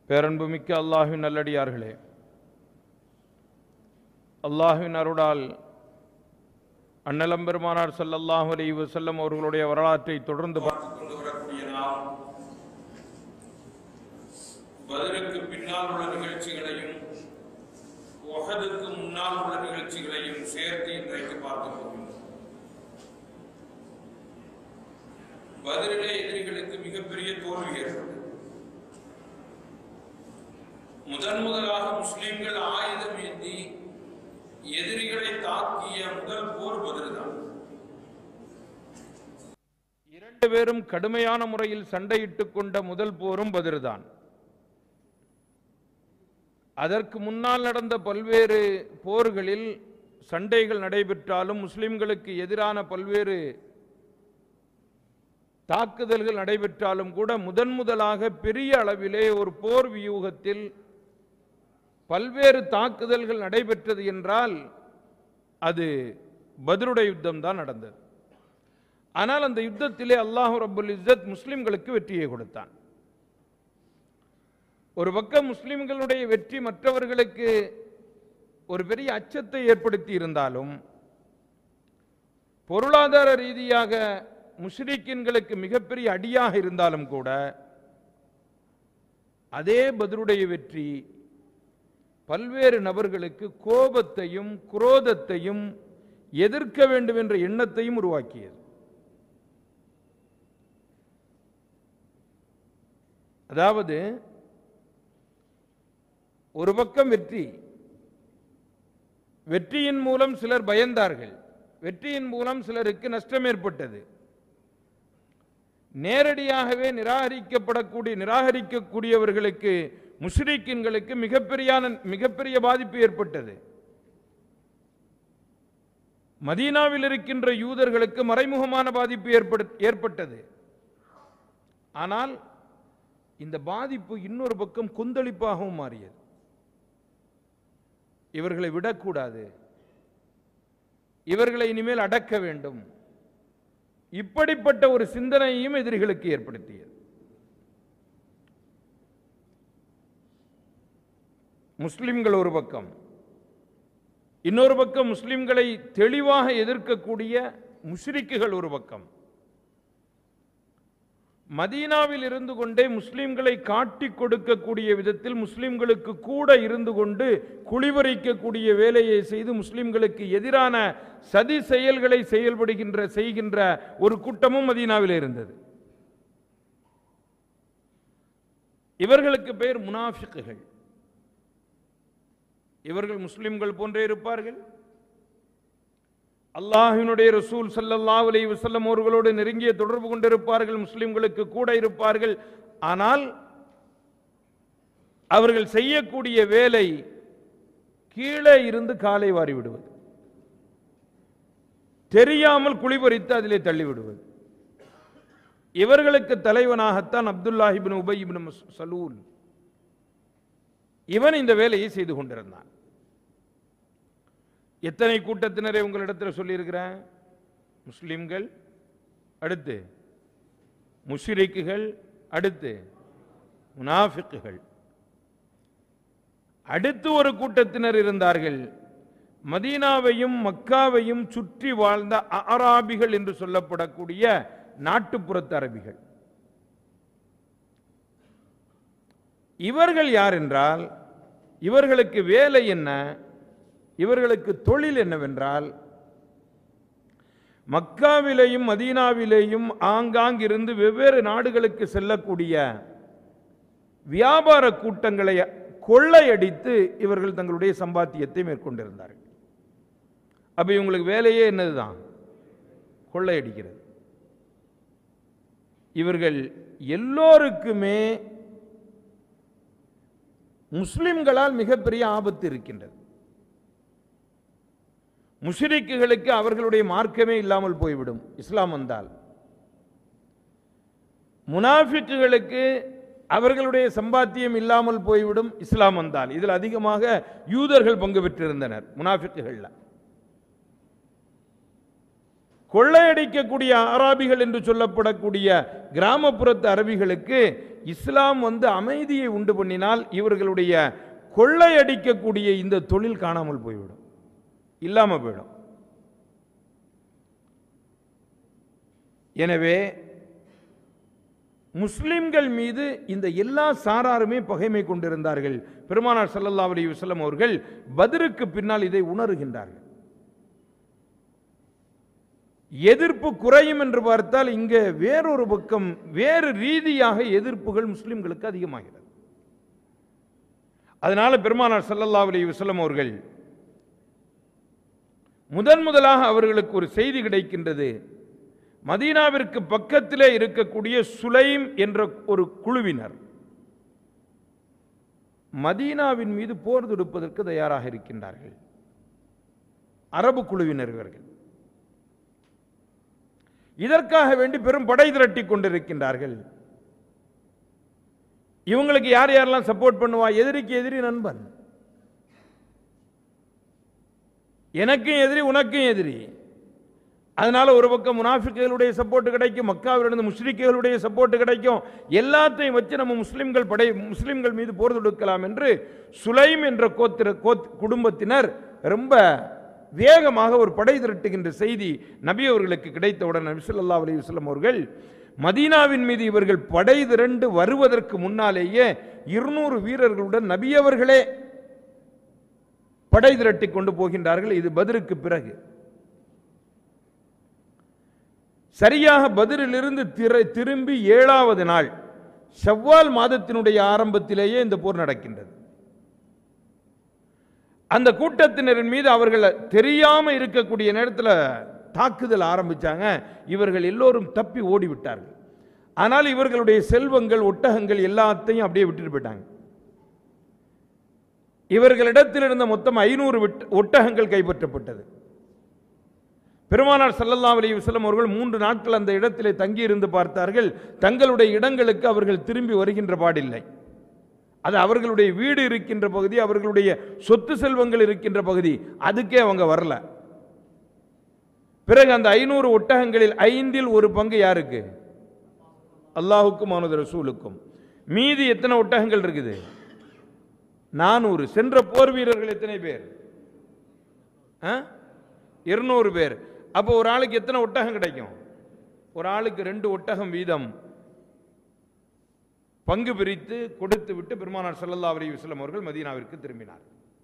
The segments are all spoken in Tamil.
பேரன்புமிக்க அல்லாஹ்வின் நல்லடியார்களே அல்லாஹ்வின் அருளால் அன்னலம்பெருமானார் ஸல்லல்லாஹு அலைஹி வஸல்லம் அவர்களுடைய வரலாற்றை தொடர்ந்து பார்த்துக் கொண்டு வரக்கூடிய நாம் பதிலுக்கு பின்னால் உள்ள நிகழ்ச்சிகளையும் உஹதுக்கு முன்னால் உள்ள நிகழ்ச்சிகளையும் சேர்த்து இன்றைக்கு பார்க்க போகிறோம் பதிலே எதிரிகளுக்கு மிகப்பெரிய தோல்வி ஏற்பட்டது முதன் முதலாக முஸ்லிம்கள் ஆயுதம் ஏந்தி எதிரிகளை தாக்கிய முதல் போர் பதில்தான் இரண்டு பேரும் கடுமையான முறையில் சண்டையிட்டுக் கொண்ட முதல் போரும் பதில்தான் அதற்கு முன்னால் நடந்த பல்வேறு போர்களில் சண்டைகள் நடைபெற்றாலும் முஸ்லிம்களுக்கு எதிரான பல்வேறு தாக்குதல்கள் நடைபெற்றாலும் கூட முதன் முதலாக பெரிய அளவிலே ஒரு போர் வியூகத்தில் பல்வேறு தாக்குதல்கள் நடைபெற்றது என்றால் அது பத்ருடைய யுத்தம் தான் நடந்தது ஆனால் அந்த யுத்தத்திலே அல்லாஹு ரபுல் இஸ்ஸத் முஸ்லிம்களுக்கு வெற்றியை கொடுத்தான் ஒரு பக்கம் முஸ்லிம்களுடைய வெற்றி மற்றவர்களுக்கு ஒரு பெரிய அச்சத்தை ஏற்படுத்தி இருந்தாலும் பொருளாதார ரீதியாக முஷ்ரிக்கின்களுக்கு மிகப்பெரிய அடியாக இருந்தாலும் கூட அதே பத்ருடைய வெற்றி பல்வேறு நபர்களுக்கு கோபத்தையும் குரோதத்தையும் எதிர்க்க வேண்டும் என்ற எண்ணத்தையும் உருவாக்கியது அதாவது ஒரு பக்கம் வெற்றி வெற்றியின் மூலம் சிலர் பயந்தார்கள் வெற்றியின் மூலம் சிலருக்கு நஷ்டம் ஏற்பட்டது நேரடியாகவே நிராகரிக்கப்படக்கூடிய நிராகரிக்கக்கூடியவர்களுக்கு முஷ்ரிக்கின்களுக்கு மிகப்பெரிய மிகப்பெரிய பாதிப்பு ஏற்பட்டது மதீனாவில் இருக்கின்ற யூதர்களுக்கு மறைமுகமான பாதிப்பு ஏற்பட்டது ஆனால் இந்த பாதிப்பு இன்னொரு பக்கம் கொந்தளிப்பாகவும் மாறியது இவர்களை விடக்கூடாது இவர்களை இனிமேல் அடக்க வேண்டும் இப்படிப்பட்ட ஒரு சிந்தனையும் எதிரிகளுக்கு ஏற்படுத்தியது முஸ்லிம்கள் ஒரு பக்கம் இன்னொரு பக்கம் முஸ்லிம்களை தெளிவாக எதிர்க்கக்கூடிய முஷ்ரிக்குகள் ஒரு பக்கம் மதீனாவில் இருந்து கொண்டே முஸ்லிம்களை காட்டிக் கொடுக்கக்கூடிய விதத்தில் முஸ்லிம்களுக்கு கூட இருந்து கொண்டு குளிவரிக்கக்கூடிய வேலையை செய்து முஸ்லிம்களுக்கு எதிரான சதி செயல்களை செயல்படுகின்ற செய்கின்ற ஒரு கூட்டமும் மதீனாவில் இருந்தது இவர்களுக்கு பெயர் முனாஃபிக்குகள் இவர்கள் முஸ்லிம்கள் போன்றே இருப்பார்கள் அல்லாஹினுடைய ரசூல் சல்லல்லாஹ் அலைஹி வஸல்லம் அவர்களோடு நெருங்கிய தொடர்பு கொண்டிருப்பார்கள் முஸ்லிம்களுக்கு கூட இருப்பார்கள் ஆனால் அவர்கள் செய்யக்கூடிய வேலை கீழே இருந்து காலை வாரி விடுவது தெரியாமல் குளிபறித்து அதிலே தள்ளி விடுவது இவர்களுக்கு தலைவனாகத்தான் அப்துல்லாஹிபின் உபயிபின் சலூல் இவன் இந்த வேலையை செய்து கொண்டிருந்தான் எத்தனை கூட்டத்தினரை உங்களிடத்தில் சொல்லியிருக்கிறேன் முஸ்லிம்கள் அடுத்து முஷ்ரிக்குகள் அடுத்து முனாஃபிக்குகள் அடுத்து ஒரு கூட்டத்தினர் இருந்தார்கள் மதீனாவையும் மக்காவையும் சுற்றி வாழ்ந்த அராபிகள் என்று சொல்லப்படக்கூடிய நாட்டுப்புறத்து அரபிகள் இவர்கள் யார் என்றால் இவர்களுக்கு வேலை என்ன இவர்களுக்கு தொழில் என்னவென்றால் மக்காவிலேயும் மதீனாவிலேயும் ஆங்காங்கிருந்து வெவ்வேறு நாடுகளுக்கு செல்லக்கூடிய வியாபார கூட்டங்களை கொள்ளையடித்து இவர்கள் தங்களுடைய சம்பாத்தியத்தை மேற்கொண்டிருந்தார்கள் அப்ப இவங்களுக்கு வேலையே என்னதுதான் கொள்ளையடிக்கிறது இவர்கள் எல்லோருக்குமே முஸ்லிம்களால் மிகப்பெரிய ஆபத்து இருக்கின்றது முஷிரிக்குகளுக்கு அவர்களுடைய மார்க்கமே இல்லாமல் போய்விடும் இஸ்லாம் வந்தால் முனாஃபிக்குகளுக்கு அவர்களுடைய சம்பாத்தியம் இல்லாமல் போய்விடும் இஸ்லாம் வந்தால் இதில் அதிகமாக யூதர்கள் பங்கு பெற்றிருந்தனர் முனாஃபிக்குகள்ல கொள்ளையடிக்கக்கூடிய அராபிகள் என்று சொல்லப்படக்கூடிய கிராமப்புறத்து அரபிகளுக்கு இஸ்லாம் வந்து அமைதியை உண்டு பண்ணினால் இவர்களுடைய கொள்ளையடிக்கக்கூடிய இந்த தொழில் காணாமல் போய்விடும் இல்லாம போயிடும் எனவே முஸ்லிம்கள் மீது இந்த எல்லா சாராருமே பகைமை கொண்டிருந்தார்கள் பெருமானார் ஸல்லல்லாஹு அலைஹி வஸல்லம் அவர்கள் பத்ருக்கு பின்னால் இதை உணர்கின்றார்கள் எதிர்ப்பு குறையும் என்று பார்த்தால் இங்கே வேறொரு பக்கம் வேறு ரீதியாக எதிர்ப்புகள் முஸ்லிம்களுக்கு அதிகமாகிறது அதனால பெருமானார் ஸல்லல்லாஹு அலைஹி வஸல்லம் அவர்கள் முதன் முதலாக அவர்களுக்கு ஒரு செய்தி கிடைக்கின்றது மதீனாவிற்கு பக்கத்திலே இருக்கக்கூடிய சுலைம் என்ற ஒரு குழுவினர் மதீனாவின் மீது போர் தொடுப்பதற்கு தயாராக இருக்கின்றார்கள் அரபு குழுவினர் இவர்கள் இதற்காக வேண்டி பெரும் படை திரட்டி கொண்டிருக்கின்றார்கள் இவங்களுக்கு யார் யாரெல்லாம் சப்போர்ட் பண்ணுவா எதிரிக்கு எதிரி நண்பன் எனக்கும் எதிரி உனக்கும் எதிரி அதனால ஒரு பக்கம் முனாஃபிக்குகளுடைய சப்போர்ட் கிடைக்கும் மக்காவிலிருந்து முஸ்லிக்குகளுடைய சப்போர்ட் கிடைக்கும் எல்லாத்தையும் வச்சு நம்ம முஸ்லிம்கள் படை முஸ்லிம்கள் மீது போர் தொடுக்கலாம் என்று சுலைம் என்ற கோத்திர கோத் குடும்பத்தினர் ரொம்ப வேகமாக ஒரு படை திரட்டுகின்ற செய்தி நபி அவர்களுக்கு கிடைத்தவுடன் நபி ஸல்லல்லாஹு அலைஹி வஸல்லம் அவர்கள் மதீனாவின் மீது இவர்கள் படை திரண்டு வருவதற்கு முன்னாலேயே இருநூறு வீரர்களுடன் நபி அவர்களே படை திரட்டி கொண்டு போகின்றார்கள் இது பதிருக்கு பிறகு சரியாக பதிலிலிருந்து திர- திரும்பி ஏழாவது நாள் ஷவ்வால் மாதத்தினுடைய ஆரம்பத்திலேயே இந்த போர் நடக்கின்றது அந்த கூட்டத்தினரின் மீது அவர்கள் தெரியாம இருக்கக்கூடிய நேரத்தில் தாக்குதல் ஆரம்பிச்சாங்க இவர்கள் எல்லோரும் தப்பி ஓடிவிட்டார்கள் ஆனால் இவர்களுடைய செல்வங்கள் ஒட்டகங்கள் எல்லாத்தையும் அப்படியே விட்டுட்டு போயிட்டாங்க இவர்களிடத்தில் இருந்த மொத்தம் ஐநூறு ஒட்டகங்கள் கைப்பற்றப்பட்டது பெருமானார் ஸல்லல்லாஹு அலைஹி வஸல்லம் அவர்கள் மூன்று நாட்கள் அந்த இடத்திலே தங்கி இருந்து பார்த்தார்கள் தங்களுடைய இடங்களுக்கு அவர்கள் திரும்பி வருகின்ற பாடில்லை அது அவர்களுடைய வீடு இருக்கின்ற பகுதி அவர்களுடைய சொத்து செல்வங்கள் இருக்கின்ற பகுதி அதுக்கே அவங்க வரல பிறகு அந்த ஐநூறு ஒட்டகங்களில் ஐந்தில் ஒரு பங்கு யாருக்கு அல்லாஹுக்கும் அவனது ரசூலுக்கும் மீதி எத்தனை ஒட்டகங்கள் இருக்குது நானூறு சென்ற போர் வீரர்கள் எத்தனை பேர் இருநூறு பேர் அப்போ ஒரு ஆளுக்கு எத்தனை ஒட்டகம் கிடைக்கும் ஒரு ஆளுக்கு ரெண்டு ஒட்டகம் வீதம் பங்கு பிரித்து கொடுத்து விட்டு பெருமானார் ஸல்லல்லாஹு அலைஹி வஸல்லம் அவர்கள் மதீனாவிற்கு திரும்பினார்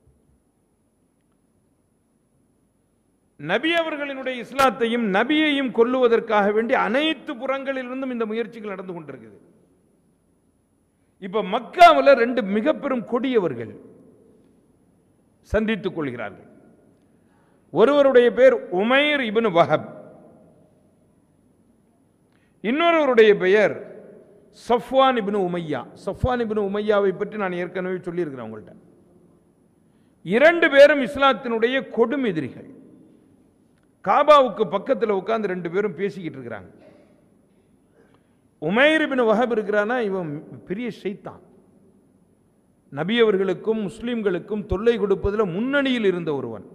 நபி அவர்களினுடைய இஸ்லாத்தையும் நபியையும் கொல்லுவதற்காக வேண்டி அனைத்து புறங்களிலிருந்தும் இந்த முயற்சிகள் நடந்து கொண்டிருக்குது இப்ப மக்காவில் ரெண்டு மிக பெரும் கொடியவர்கள் சந்தித்துக் கொள்கிறார்கள் ஒருவருடைய பேர் உமைர் இப்னு வஹப் இன்னொருவருடைய பெயர் சஃப்வான் இப்னு உமையா சஃப்வான் இப்னு உமையாவை பற்றி நான் ஏற்கனவே சொல்லியிருக்கிறேன் உங்கள்கிட்ட இரண்டு பேரும் இஸ்லாத்தினுடைய கொடும் எதிரிகள் காபாவுக்கு பக்கத்தில் உட்கார்ந்து ரெண்டு பேரும் பேசிக்கிட்டு இருக்கிறாங்க உமைர் இப்னு வஹப் இருக்கிறானா இவன் பெரிய ஷைத்தான் நபி அவர்களுக்கும் முஸ்லிம்களுக்கும் தொல்லை கொடுப்பதில் முன்னணியில் இருந்த ஒருவன்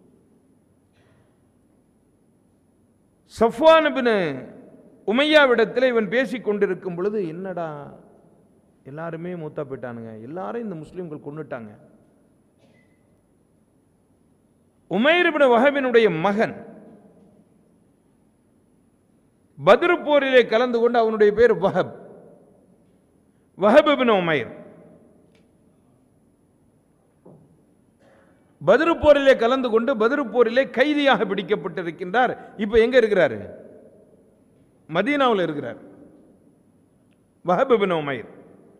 சஃப்வான் பின் உமையாவிடத்தில் இவன் பேசிக் கொண்டிருக்கும் பொழுது என்னடா எல்லாருமே மூத்தா போயிட்டானுங்க எல்லாரும் இந்த முஸ்லிம்கள் கொண்டுட்டாங்க உமைர் பின் வஹபினுடைய மகன் பத்ரு போரிலே கலந்து கொண்டு அவனுடைய பேர் வஹப் வஹப் பின் உமைர் பத்ரு போரிலே கலந்து கொண்டு பத்ரு போரிலே கைதியாக பிடிக்கப்பட்டிருக்கின்றார் இப்போ எங்க இருக்கிறாரு மதீனாவில் இருக்கிறார் வஹப் பின் உமைர்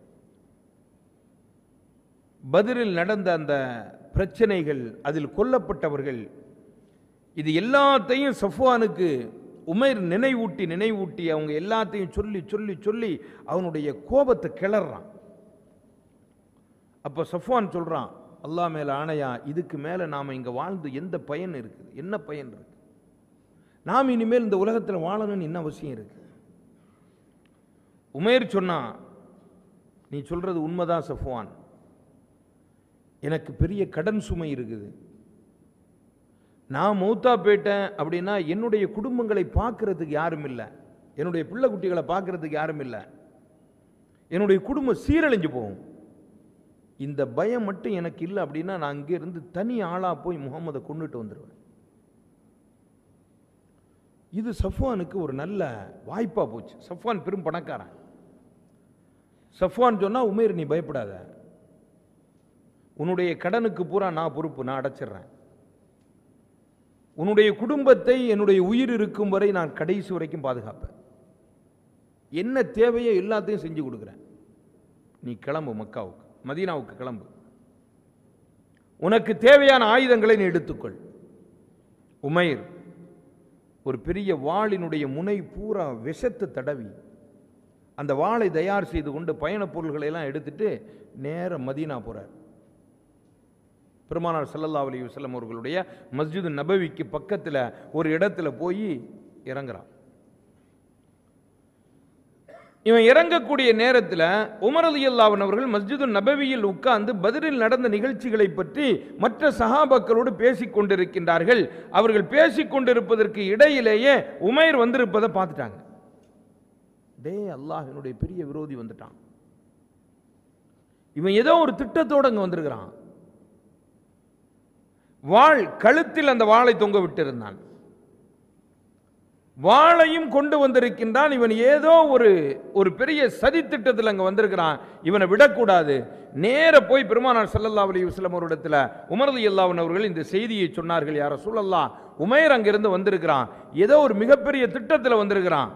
பதிலில் நடந்த அந்த பிரச்சனைகள் அதில் கொல்லப்பட்டவர்கள் இது எல்லாத்தையும் சஃப்வானுக்கு உமைர் நினைவூட்டி நினைவூட்டி அவங்க எல்லாத்தையும் சொல்லி சொல்லி சொல்லி அவனுடைய கோபத்தை கிளறான் அப்போ சஃப்வான் சொல்றான் அல்லாஹ் மேல ஆணையா இதுக்கு மேல நாம இங்க வாழ்ந்து எந்த பயன் இருக்குது என்ன பயன் இருக்கு நாம் இனிமேல் இந்த உலகத்தில் வாழணும்னு என்ன அவசியம் இருக்கு உமேர் சொன்னான் நீ சொல்றது உண்மைதான் சஃப்வான் எனக்கு பெரிய கடன் சுமை இருக்குது நான் மௌத்தா போயிட்டேன் அப்படின்னா என்னுடைய குடும்பங்களை பார்க்கறதுக்கு யாரும் இல்லை என்னுடைய பிள்ளை குட்டிகளை பார்க்கறதுக்கு யாரும் இல்லை என்னுடைய குடும்பம் சீரழிஞ்சு போகும் இந்த பயம் மட்டும் எனக்கு இல்லை அப்படின்னா நான் அங்கே இருந்து தனி ஆளா போய் முகமதை கொண்டுட்டு வந்துடுவேன் இது சஃப்வானுக்கு ஒரு நல்ல வாய்ப்பா போச்சு சஃப்வான் பெரும் பணக்காரன் சஃப்வான் சொன்னா உமேர் நீ பயப்படாத உன்னுடைய கடனுக்கு பூரா நான் பொறுப்பு நான் அடைச்சிடுறேன் உன்னுடைய குடும்பத்தை என்னுடைய உயிர் இருக்கும் வரை நான் கடைசி வரைக்கும் பாதுகாப்பேன் என்ன தேவையோ எல்லாத்தையும் செஞ்சு கொடுக்குறேன் நீ கிளம்பு மக்காவுக்கு மதீனாவுக்கு கிளம்பு உனக்கு தேவையான ஆயுதங்களை நீ எடுத்துக்கொள் உமைர் ஒரு பெரிய வாளினுடைய முனை பூரா விஷத்தை தடவி அந்த வாளை தயார் செய்து கொண்டு பயணப் பொருள்களை எல்லாம் எடுத்துட்டு நேர மதீனா போறார் பெருமானார் ஸல்லல்லாஹு அலைஹி வஸல்லம் அவர்களுடைய மஸ்ஜிது நபவிக்கு பக்கத்துல ஒரு இடத்துல போய் இறங்குறான் இவன் இறங்கக்கூடிய நேரத்தில் உமர் அலி அவர்கள் மஸ்ஜிது நபவியில் உட்கார்ந்து பதிலில் நடந்த நிகழ்ச்சிகளை பற்றி மற்ற சஹாபாக்களோடு பேசிக் கொண்டிருக்கின்றார்கள் அவர்கள் பேசிக் கொண்டிருப்பதற்கு இடையிலேயே உமைர் வந்திருப்பதை பார்த்துட்டாங்க டே அல்லாஹ் என்னுடைய பெரிய விரோதி வந்துட்டான் இவன் ஏதோ ஒரு திட்டத்தோட அங்க வந்திருக்கிறான் வாள் கழுத்தில் அந்த வாளை தொங்க விட்டிருந்தான் வாளையும் கொண்டு வந்திருக்கின்றான் இவன் ஏதோ ஒரு ஒரு பெரிய சதி திட்டத்தில் அங்க வந்திருக்கிறான் இவனை விடக்கூடாது நேர போய் பெருமானார் ஸல்லல்லாஹு அலைஹி வஸல்லம் அவரிடத்துல உமர் ரலியல்லாஹு அவர்கள் இந்த செய்தியை சொன்னார்கள் யார சொல்லலாம் உமைர் அங்கிருந்து வந்திருக்கிறான் ஏதோ ஒரு மிகப்பெரிய திட்டத்தில் வந்திருக்கிறான்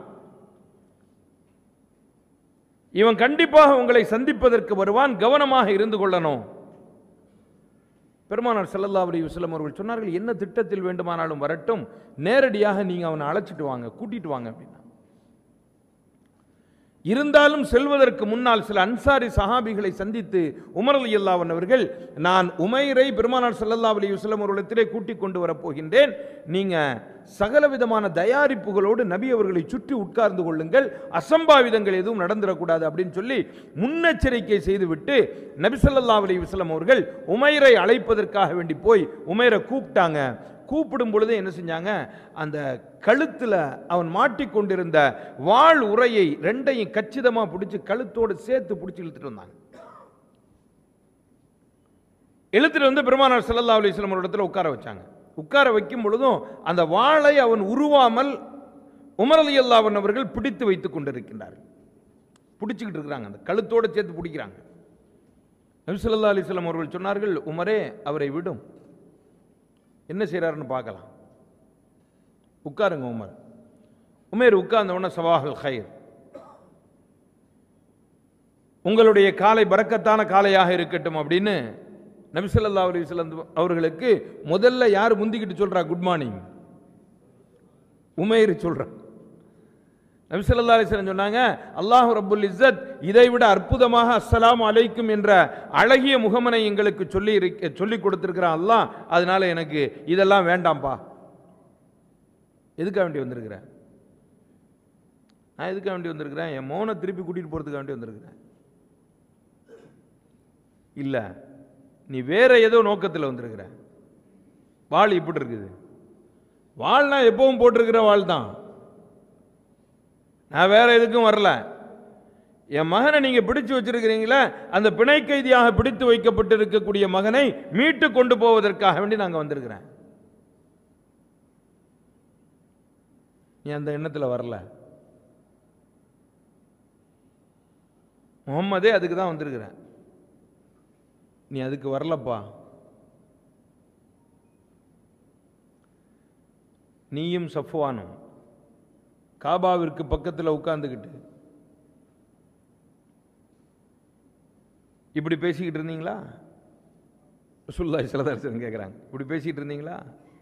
இவன் கண்டிப்பாக உங்களை சந்திப்பதற்கு வருவான் கவனமாக இருந்து கொள்ளணும் பெருமானார் ஸல்லல்லாஹு அலைஹி வஸல்லம் அவர்கள் சொன்னார்கள் என்ன திட்டத்தில் வேண்டுமானாலும் வரட்டும் நேரடியாக நீங்க அவனை அழைச்சிட்டு வாங்க கூட்டிட்டு வாங்க அப்படின்னா இருந்தாலும் செல்வதற்கு முன்னால் சில அன்சாரி சஹாபிகளை சந்தித்து உமர் அலி அவர்கள் நான் உமைரை பெருமானார் ஸல்லல்லாஹு அலைஹி வஸல்லம் அவர்களிடத்திலே கூட்டிக் கொண்டு வரப் போகின்றேன் நீங்க சகல விதமான தயாரிப்புகளோடு நபி அவர்களை சுற்றி உட்கார்ந்து கொள்ளுங்கள் அசம்பாவிதங்கள் எதுவும் நடந்துடக்கூடாது அப்படின்னு சொல்லி முன்னெச்சரிக்கை செய்துவிட்டு நபி ஸல்லல்லாஹு அலைஹி வஸல்லம் அவர்கள் உமைரை அழைப்பதற்காக வேண்டி போய் உமைரை கூப்பிட்டாங்க கூப்பிடும் பொழுது என்ன செஞ்சாங்க அந்த கழுத்துல அவன் மாட்டிக்கொண்டிருந்த வாள் உரையை ரெண்டையும் கச்சிதமா பிடிச்சு கழுத்தோடு சேர்த்து பிடிச்சு இழுத்துட்டு வந்தாங்க இழுத்துட்டு வந்து பெருமானார் ஸல்லல்லாஹு அலைஹி வஸல்லம் ஒரு இடத்துல உட்கார வச்சாங்க உட்கார வைக்கும் பொழுதும் அந்த வாளை அவன் உருவாமல் உமர் அலி அல்லாஹ் அவர்கள் பிடித்து வைத்துக் கொண்டிருக்கின்றார்கள் பிடிச்சிக்கிட்டு இருக்கிறாங்க அந்த கழுத்தோட சேர்த்து பிடிக்கிறாங்க நபி ஸல்லல்லாஹு அலைஹி வஸல்லம் அவர்கள் சொன்னார்கள் உமரே அவரை விடும் என்ன செய்கிறாருன்னு பார்க்கலாம் உட்காருங்க உமர் உமேர் உட்கார்ந்த உடனே சவாஹல் ஹைர் உங்களுடைய காலை பறக்கத்தான காலையாக இருக்கட்டும் அப்படின்னு நபிசல்லா அலி அவர்களுக்கு முதல்ல யார் முந்திக்கிட்டு சொல்றா குட் மார்னிங் உமேர் சொல்றான் நபிசல்லா அலிஸ்லம் சொன்னாங்க அல்லாஹ் ரப்புல் இஸ்ஸத் இதை விட அற்புதமாக அஸ்ஸலாமு அலைக்கும் என்ற அழகிய முகமனை எங்களுக்கு சொல்லி இருக்க சொல்லி கொடுத்திருக்கிறான் அல்லாஹ் அதனால எனக்கு இதெல்லாம் வேண்டாம்ப்பா எதுக்காக வேண்டி வந்திருக்கிறேன் நான் எதுக்காக வேண்டி வந்திருக்கிறேன் என் மௌனை திருப்பி கூட்டிட்டு போறதுக்காக வேண்டி வந்திருக்கிறேன் இல்ல நீ வேற ஏதோ நோக்கத்தில் வந்திருக்கிற வாழ் இப்படி இருக்குது வாழ்னா எப்பவும் போட்டிருக்கிற வாழ் தான் நான் வேற எதுக்கும் வரல என் மகனை நீங்க பிடிச்சு வச்சிருக்கிறீங்களே அந்த பிணை கைதியாக பிடித்து வைக்கப்பட்டு இருக்கக்கூடிய மகனை மீட்டு கொண்டு போவதற்காக வேண்டி நாங்க வந்திருக்கிறேன் நீ அந்த எண்ணத்துல வரல முகம்மதே அதுக்கு தான் வந்திருக்கிறேன் நீ அதுக்கு வரலப்பா நீயும் சஃப்வானும் காபாவிற்கு பக்கத்தில் உட்கார்ந்துக்கிட்டு இப்படி பேசிக்கிட்டு இருந்தீங்களா ரசூலுல்லாஹி ஸல்லல்லாஹு அலைஹி வஸல்லம் கேட்குறாங்க இப்படி பேசிக்கிட்டு இருந்தீங்களா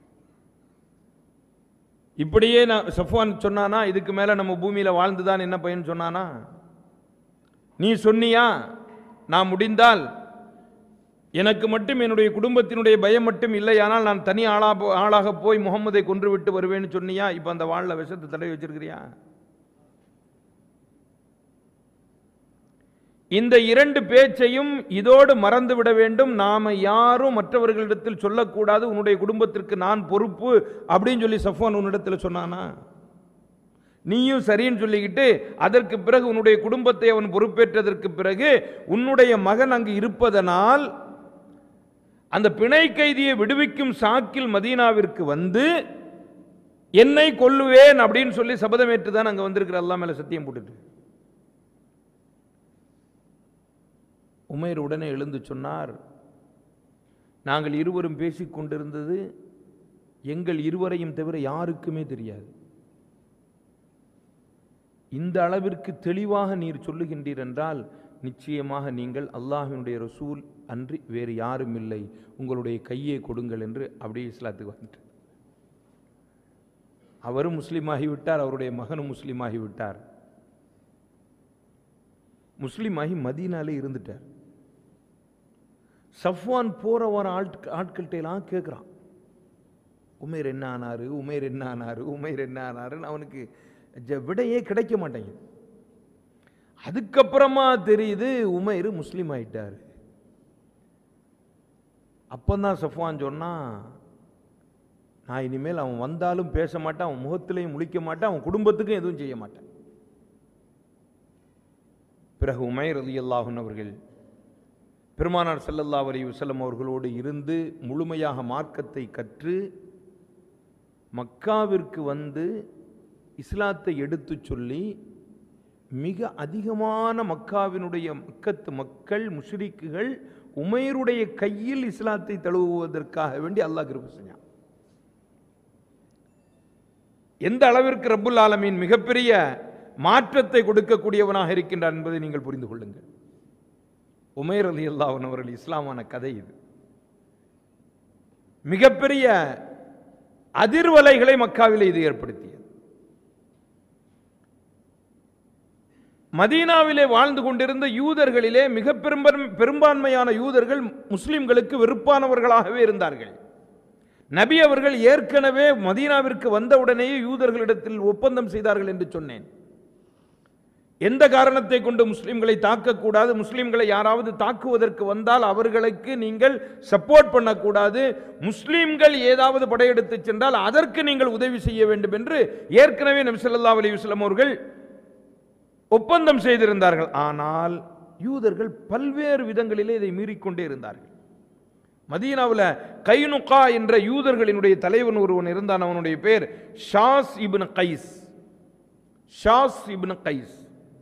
இப்படியே நான் சஃப்வான் சொன்னானா இதுக்கு மேல நம்ம பூமியில வாழ்ந்துதான் என்ன பயன் சொன்னானா நீ சொன்னியா நான் முடிந்தால் எனக்கு மட்டும் என்னுடைய குடும்பத்தினுடைய பயம் மட்டும் இல்லை ஆனால் நான் தனி ஆளா ஆளாக போய் முகம்மதை கொன்று விட்டு வருவேன்னு சொன்னியா இப்போ அந்த வாளில் விஷத்தை தடவி வச்சிருக்கிறியா இந்த இரண்டு பேச்சையும் இதோடு மறந்து விட வேண்டும் நாம யாரும் மற்றவர்களிடத்தில் சொல்லக்கூடாது உன்னுடைய குடும்பத்திற்கு நான் பொறுப்பு அப்படின்னு சொல்லி சஃப்வான் உன்னிடத்தில் சொன்னானா நீயும் சரின்னு சொல்லிக்கிட்டு அதற்கு பிறகு உன்னுடைய குடும்பத்தை அவன் பொறுப்பேற்றதற்கு பிறகு உன்னுடைய மகன் அங்கு இருப்பதனால் அந்த பிணை கைதியை விடுவிக்கும் சாக்கில் மதீனாவிற்கு வந்து என்னை கொல்லுவேன் அப்படின்னு சொல்லி சபதமேற்று தான் அங்க வந்திருக்கிற அல்லா மேல சத்தியம் போட்டுட்டு உமைர் உடனே எழுந்து சொன்னார் நாங்கள் இருவரும் பேசிக் கொண்டிருந்தது எங்கள் இருவரையும் தவிர யாருக்குமே தெரியாது இந்த அளவிற்கு தெளிவாக நீர் சொல்லுகின்றீர் என்றால் நிச்சயமாக நீங்கள் அல்லாஹினுடைய ரசூல் அன்றி வேறு யாரும் இல்லை உங்களுடைய கையை கொடுங்கள் என்று அப்படியே இஸ்லாத்துக்கு வந்துட்டார் அவரும் முஸ்லீம் ஆகிவிட்டார் அவருடைய மகனும் முஸ்லீம் ஆகிவிட்டார் முஸ்லீம் ஆகி மதீனாலே இருந்துட்டார் சஃப்வான் போற வர ஆட்க ஆட்கள்கிட்ட எல்லாம் கேட்குறான் உமேர் என்ன ஆனாரு உமேர் என்ன ஆனாரு உமேர் என்ன ஆனாருன்னு அவனுக்கு ஜ- விடையே கிடைக்க மாட்டேங்குது அதுக்கப்புறமா தெரியுது உமைர் முஸ்லீம் ஆயிட்டாரு அப்பந்தான் சஃப்வான் சொன்னான் நான் இனிமேல் அவன் வந்தாலும் பேச மாட்டான் அவன் முகத்திலையும் முழிக்க மாட்டான் அவன் குடும்பத்துக்கும் எதுவும் செய்ய மாட்டேன் பிறகு உமைர் ரலியல்லாஹு அவர்கள் பெருமானார் ஸல்லல்லாஹு அலைஹி வஸல்லம் அவர்களோடு இருந்து முழுமையாக மார்க்கத்தை கற்று மக்காவிற்கு வந்து இஸ்லாத்தை எடுத்துச் சொல்லி மிக அதிகமான மக்காவினுடைய மக்கத்து மக்கள் முஷ்ரிக்குகள் உமைருடைய கையில் இஸ்லாத்தை தழுவுவதற்காக வேண்டி அல்லாஹ் கிருபை செஞ்சான் எந்த அளவிற்கு ரப்புல் ஆலமீன் மிகப்பெரிய மாற்றத்தை கொடுக்கக்கூடியவனாக இருக்கின்றான் என்பதை நீங்கள் புரிந்து கொள்ளுங்கள் உமைர் அலி அல்லாஹன் அவர்கள் இஸ்லாமான கதை இது மிகப்பெரிய அதிர்வலைகளை மக்காவிலே இது ஏற்படுத்தியது மதீனாவிலே வாழ்ந்து கொண்டிருந்த யூதர்களிலே மிக பெரும்பெரும் பெரும்பான்மையான யூதர்கள் முஸ்லிம்களுக்கு வெறுப்பானவர்களாகவே இருந்தார்கள் நபி அவர்கள் ஏற்கனவே மதீனாவிற்கு வந்தவுடனேயே யூதர்களிடத்தில் ஒப்பந்தம் செய்தார்கள் என்று சொன்னேன் எந்த காரணத்தை கொண்டு முஸ்லிம்களை தாக்கக்கூடாது முஸ்லிம்களை யாராவது தாக்குவதற்கு வந்தால் அவர்களுக்கு நீங்கள் சப்போர்ட் பண்ணக்கூடாது முஸ்லிம்கள் ஏதாவது படையெடுத்து சென்றால் அதற்கு நீங்கள் உதவி செய்ய வேண்டும் என்று ஏற்கனவே நபி ஸல்லல்லாஹு அலைஹி வஸல்லம் அவர்கள் ஒப்பந்தம் செய்திருந்தார்கள் ஆனால் யூதர்கள் பல்வேறு விதங்களிலே இதை மீறிக்கொண்டே இருந்தார்கள் மதீனாவில் கைனுகா என்ற யூதர்களினுடைய தலைவன் ஒருவன் இருந்தான் அவனுடைய பேர் Shas ibn Qais Shas ibn Qais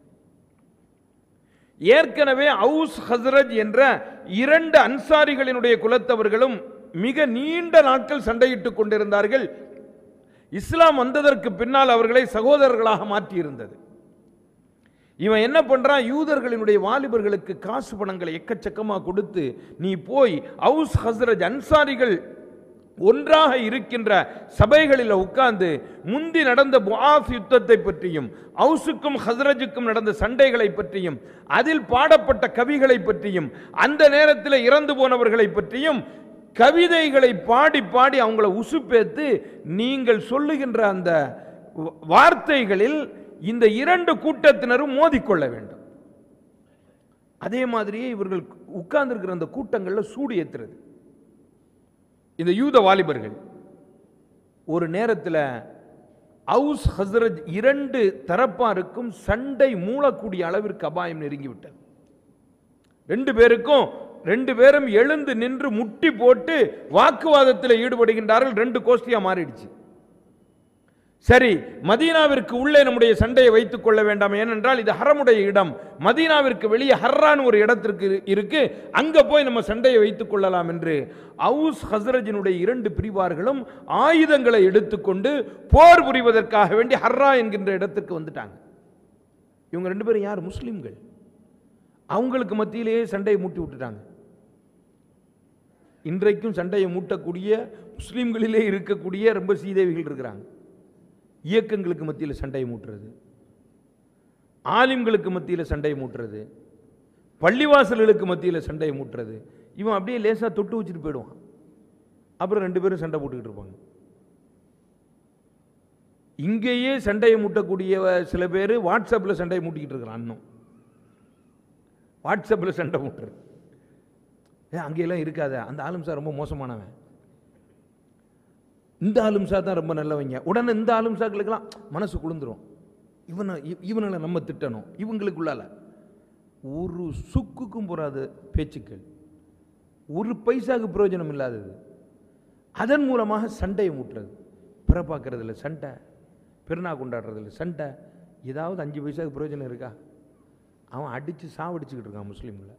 ஏற்கனவே அவுஸ் ஹஸ்ரஜ் என்ற இரண்டு அன்சாரிகளினுடைய குலத்தவர்களும் மிக நீண்ட நாட்கள் சண்டையிட்டுக் கொண்டிருந்தார்கள் இஸ்லாம் வந்ததற்கு பின்னால் அவர்களை சகோதரர்களாக மாற்றியிருந்தது இவன் என்ன பண்றான் யூதர்களினுடைய வாலிபர்களுக்கு காசு பணங்களை எக்கச்சக்கமா கொடுத்து நீ போய் அவுஸ் ஹஸ்ரஜ் அன்சாரிகள் ஒன்றாக இருக்கின்ற சபைகளில் உட்கார்ந்து முந்தி நடந்த புஆஸ் யுத்தத்தை பற்றியும் அவுசுக்கும் ஹஸ்ரஜுக்கும் நடந்த சண்டைகளை பற்றியும் அதில் பாடப்பட்ட கவிகளை பற்றியும் அந்த நேரத்தில் இறந்து போனவர்களை பற்றியும் கவிதைகளை பாடி பாடி அவங்கள உசுப்பேத்து நீங்கள் சொல்லுகின்ற அந்த வ- வார்த்தைகளில் இந்த இரண்டு கூட்டத்தினரும் மோதிக்கொள்ள வேண்டும் அதே மாதிரியே இவர்கள் உட்கார்ந்திருக்கிற அந்த கூட்டங்கள்ல சூடு ஏத்துறது இந்த யூத வாலிபர்கள் ஒரு நேரத்தில் அவுஸ் ஹஸ்ரஜ் இரண்டு தரப்பாருக்கும் சண்டை மூளக்கூடிய அளவிற்கு அபாயம் நெருங்கிவிட்டது ரெண்டு பேருக்கும் ரெண்டு பேரும் எழுந்து நின்று முட்டி போட்டு வாக்குவாதத்தில் ஈடுபடுகின்றார்கள் ரெண்டு கோஷ்டியா மாறிடுச்சு சரி மதீனாவிற்கு உள்ளே நம்முடைய சண்டையை வைத்துக் கொள்ள வேண்டாம் ஏனென்றால் இது ஹரமுடைய இடம் மதீனாவிற்கு வெளியே ஹர்ரான் ஒரு இடத்திற்கு இரு- இருக்கு அங்க போய் நம்ம சண்டையை வைத்துக் கொள்ளலாம் என்று அவுஸ் ஹஸ்ரஜினுடைய இரண்டு பிரிவார்களும் ஆயுதங்களை எடுத்துக்கொண்டு போர் புரிவதற்காக வேண்டி ஹர்ரா என்கின்ற இடத்திற்கு வந்துட்டாங்க இவங்க ரெண்டு பேரும் யார் முஸ்லிம்கள் அவங்களுக்கு மத்தியிலேயே சண்டையை மூட்டி விட்டுட்டாங்க இன்றைக்கும் சண்டையை மூட்டக்கூடிய முஸ்லிம்களிலே இருக்கக்கூடிய ரொம்ப சீதேவிகள் இருக்கிறாங்க இயக்கங்களுக்கு மத்தியில் சண்டையை மூட்டுறது ஆலிம்களுக்கு மத்தியில் சண்டையை மூட்டுறது பள்ளிவாசல்களுக்கு மத்தியில் சண்டையை மூட்டுறது இவன் அப்படியே லேசாக தொட்டு வச்சுட்டு போயிடுவான் அப்புறம் ரெண்டு பேரும் சண்டை போட்டுக்கிட்டு இருப்பாங்க இங்கேயே சண்டையை மூட்டக்கூடிய சில பேர் வாட்ஸ்அப்பில் சண்டையை மூட்டிக்கிட்டு இருக்கிறான் இன்னும் வாட்ஸ்அப்பில் சண்டை மூட்டுறது ஏ அங்கேயெல்லாம் இருக்காத அந்த ஆளும் சார் ரொம்ப மோசமானவன் இந்த ஆளும்சா தான் ரொம்ப நல்லவங்க உடனே இந்த ஆளும்சாக்களுக்கெல்லாம் மனசு குளிந்துரும் இவனை இ- இவனை நம்ம திட்டணும் இவங்களுக்குள்ளால ஒரு சுக்குக்கும் போறாத பேச்சுக்கள் ஒரு பைசாக்கு பிரயோஜனம் இல்லாதது அதன் மூலமாக சண்டையை மூட்டுறது பிற பார்க்கறதுல சண்டை பெருநா கொண்டாடுறதுல சண்டை ஏதாவது அஞ்சு பைசாக்கு பிரயோஜனம் இருக்கா அவன் அடித்து சாவடிச்சுக்கிட்டு இருக்கான் முஸ்லீம்களை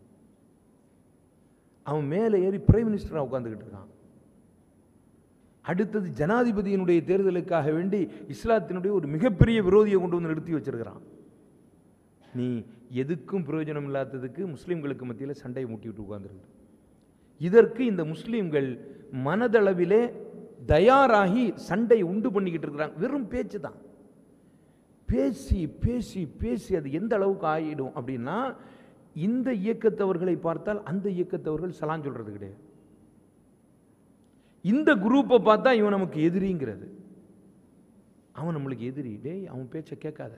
அவன் மேலே ஏறி பிரைம் மினிஸ்டராக உட்காந்துக்கிட்டு இருக்கான் அடுத்தது ஜனாதிபதியினுடைய தேர்தலுக்காக வேண்டி இஸ்லாத்தினுடைய ஒரு மிகப்பெரிய விரோதியை கொண்டு வந்து நிறுத்தி வச்சிருக்கிறான் நீ எதுக்கும் பிரயோஜனம் இல்லாததுக்கு முஸ்லீம்களுக்கு மத்தியில் சண்டையை மூட்டி விட்டு உட்கார்ந்துருக்கு இதற்கு இந்த முஸ்லீம்கள் மனதளவிலே தயாராகி சண்டை உண்டு பண்ணிக்கிட்டு இருக்கிறாங்க வெறும் பேச்சு தான் பேசி பேசி பேசி அது எந்த அளவுக்கு ஆகிடும் அப்படின்னா இந்த இயக்கத்தவர்களை பார்த்தால் அந்த இயக்கத்தவர்கள் சலான் சொல்றது கிடையாது இந்த குரூப்பை பார்த்தா இவன் நமக்கு எதிரிங்கிறது அவன் நம்மளுக்கு எதிரி டேய் அவன் பேச்சை கேட்காத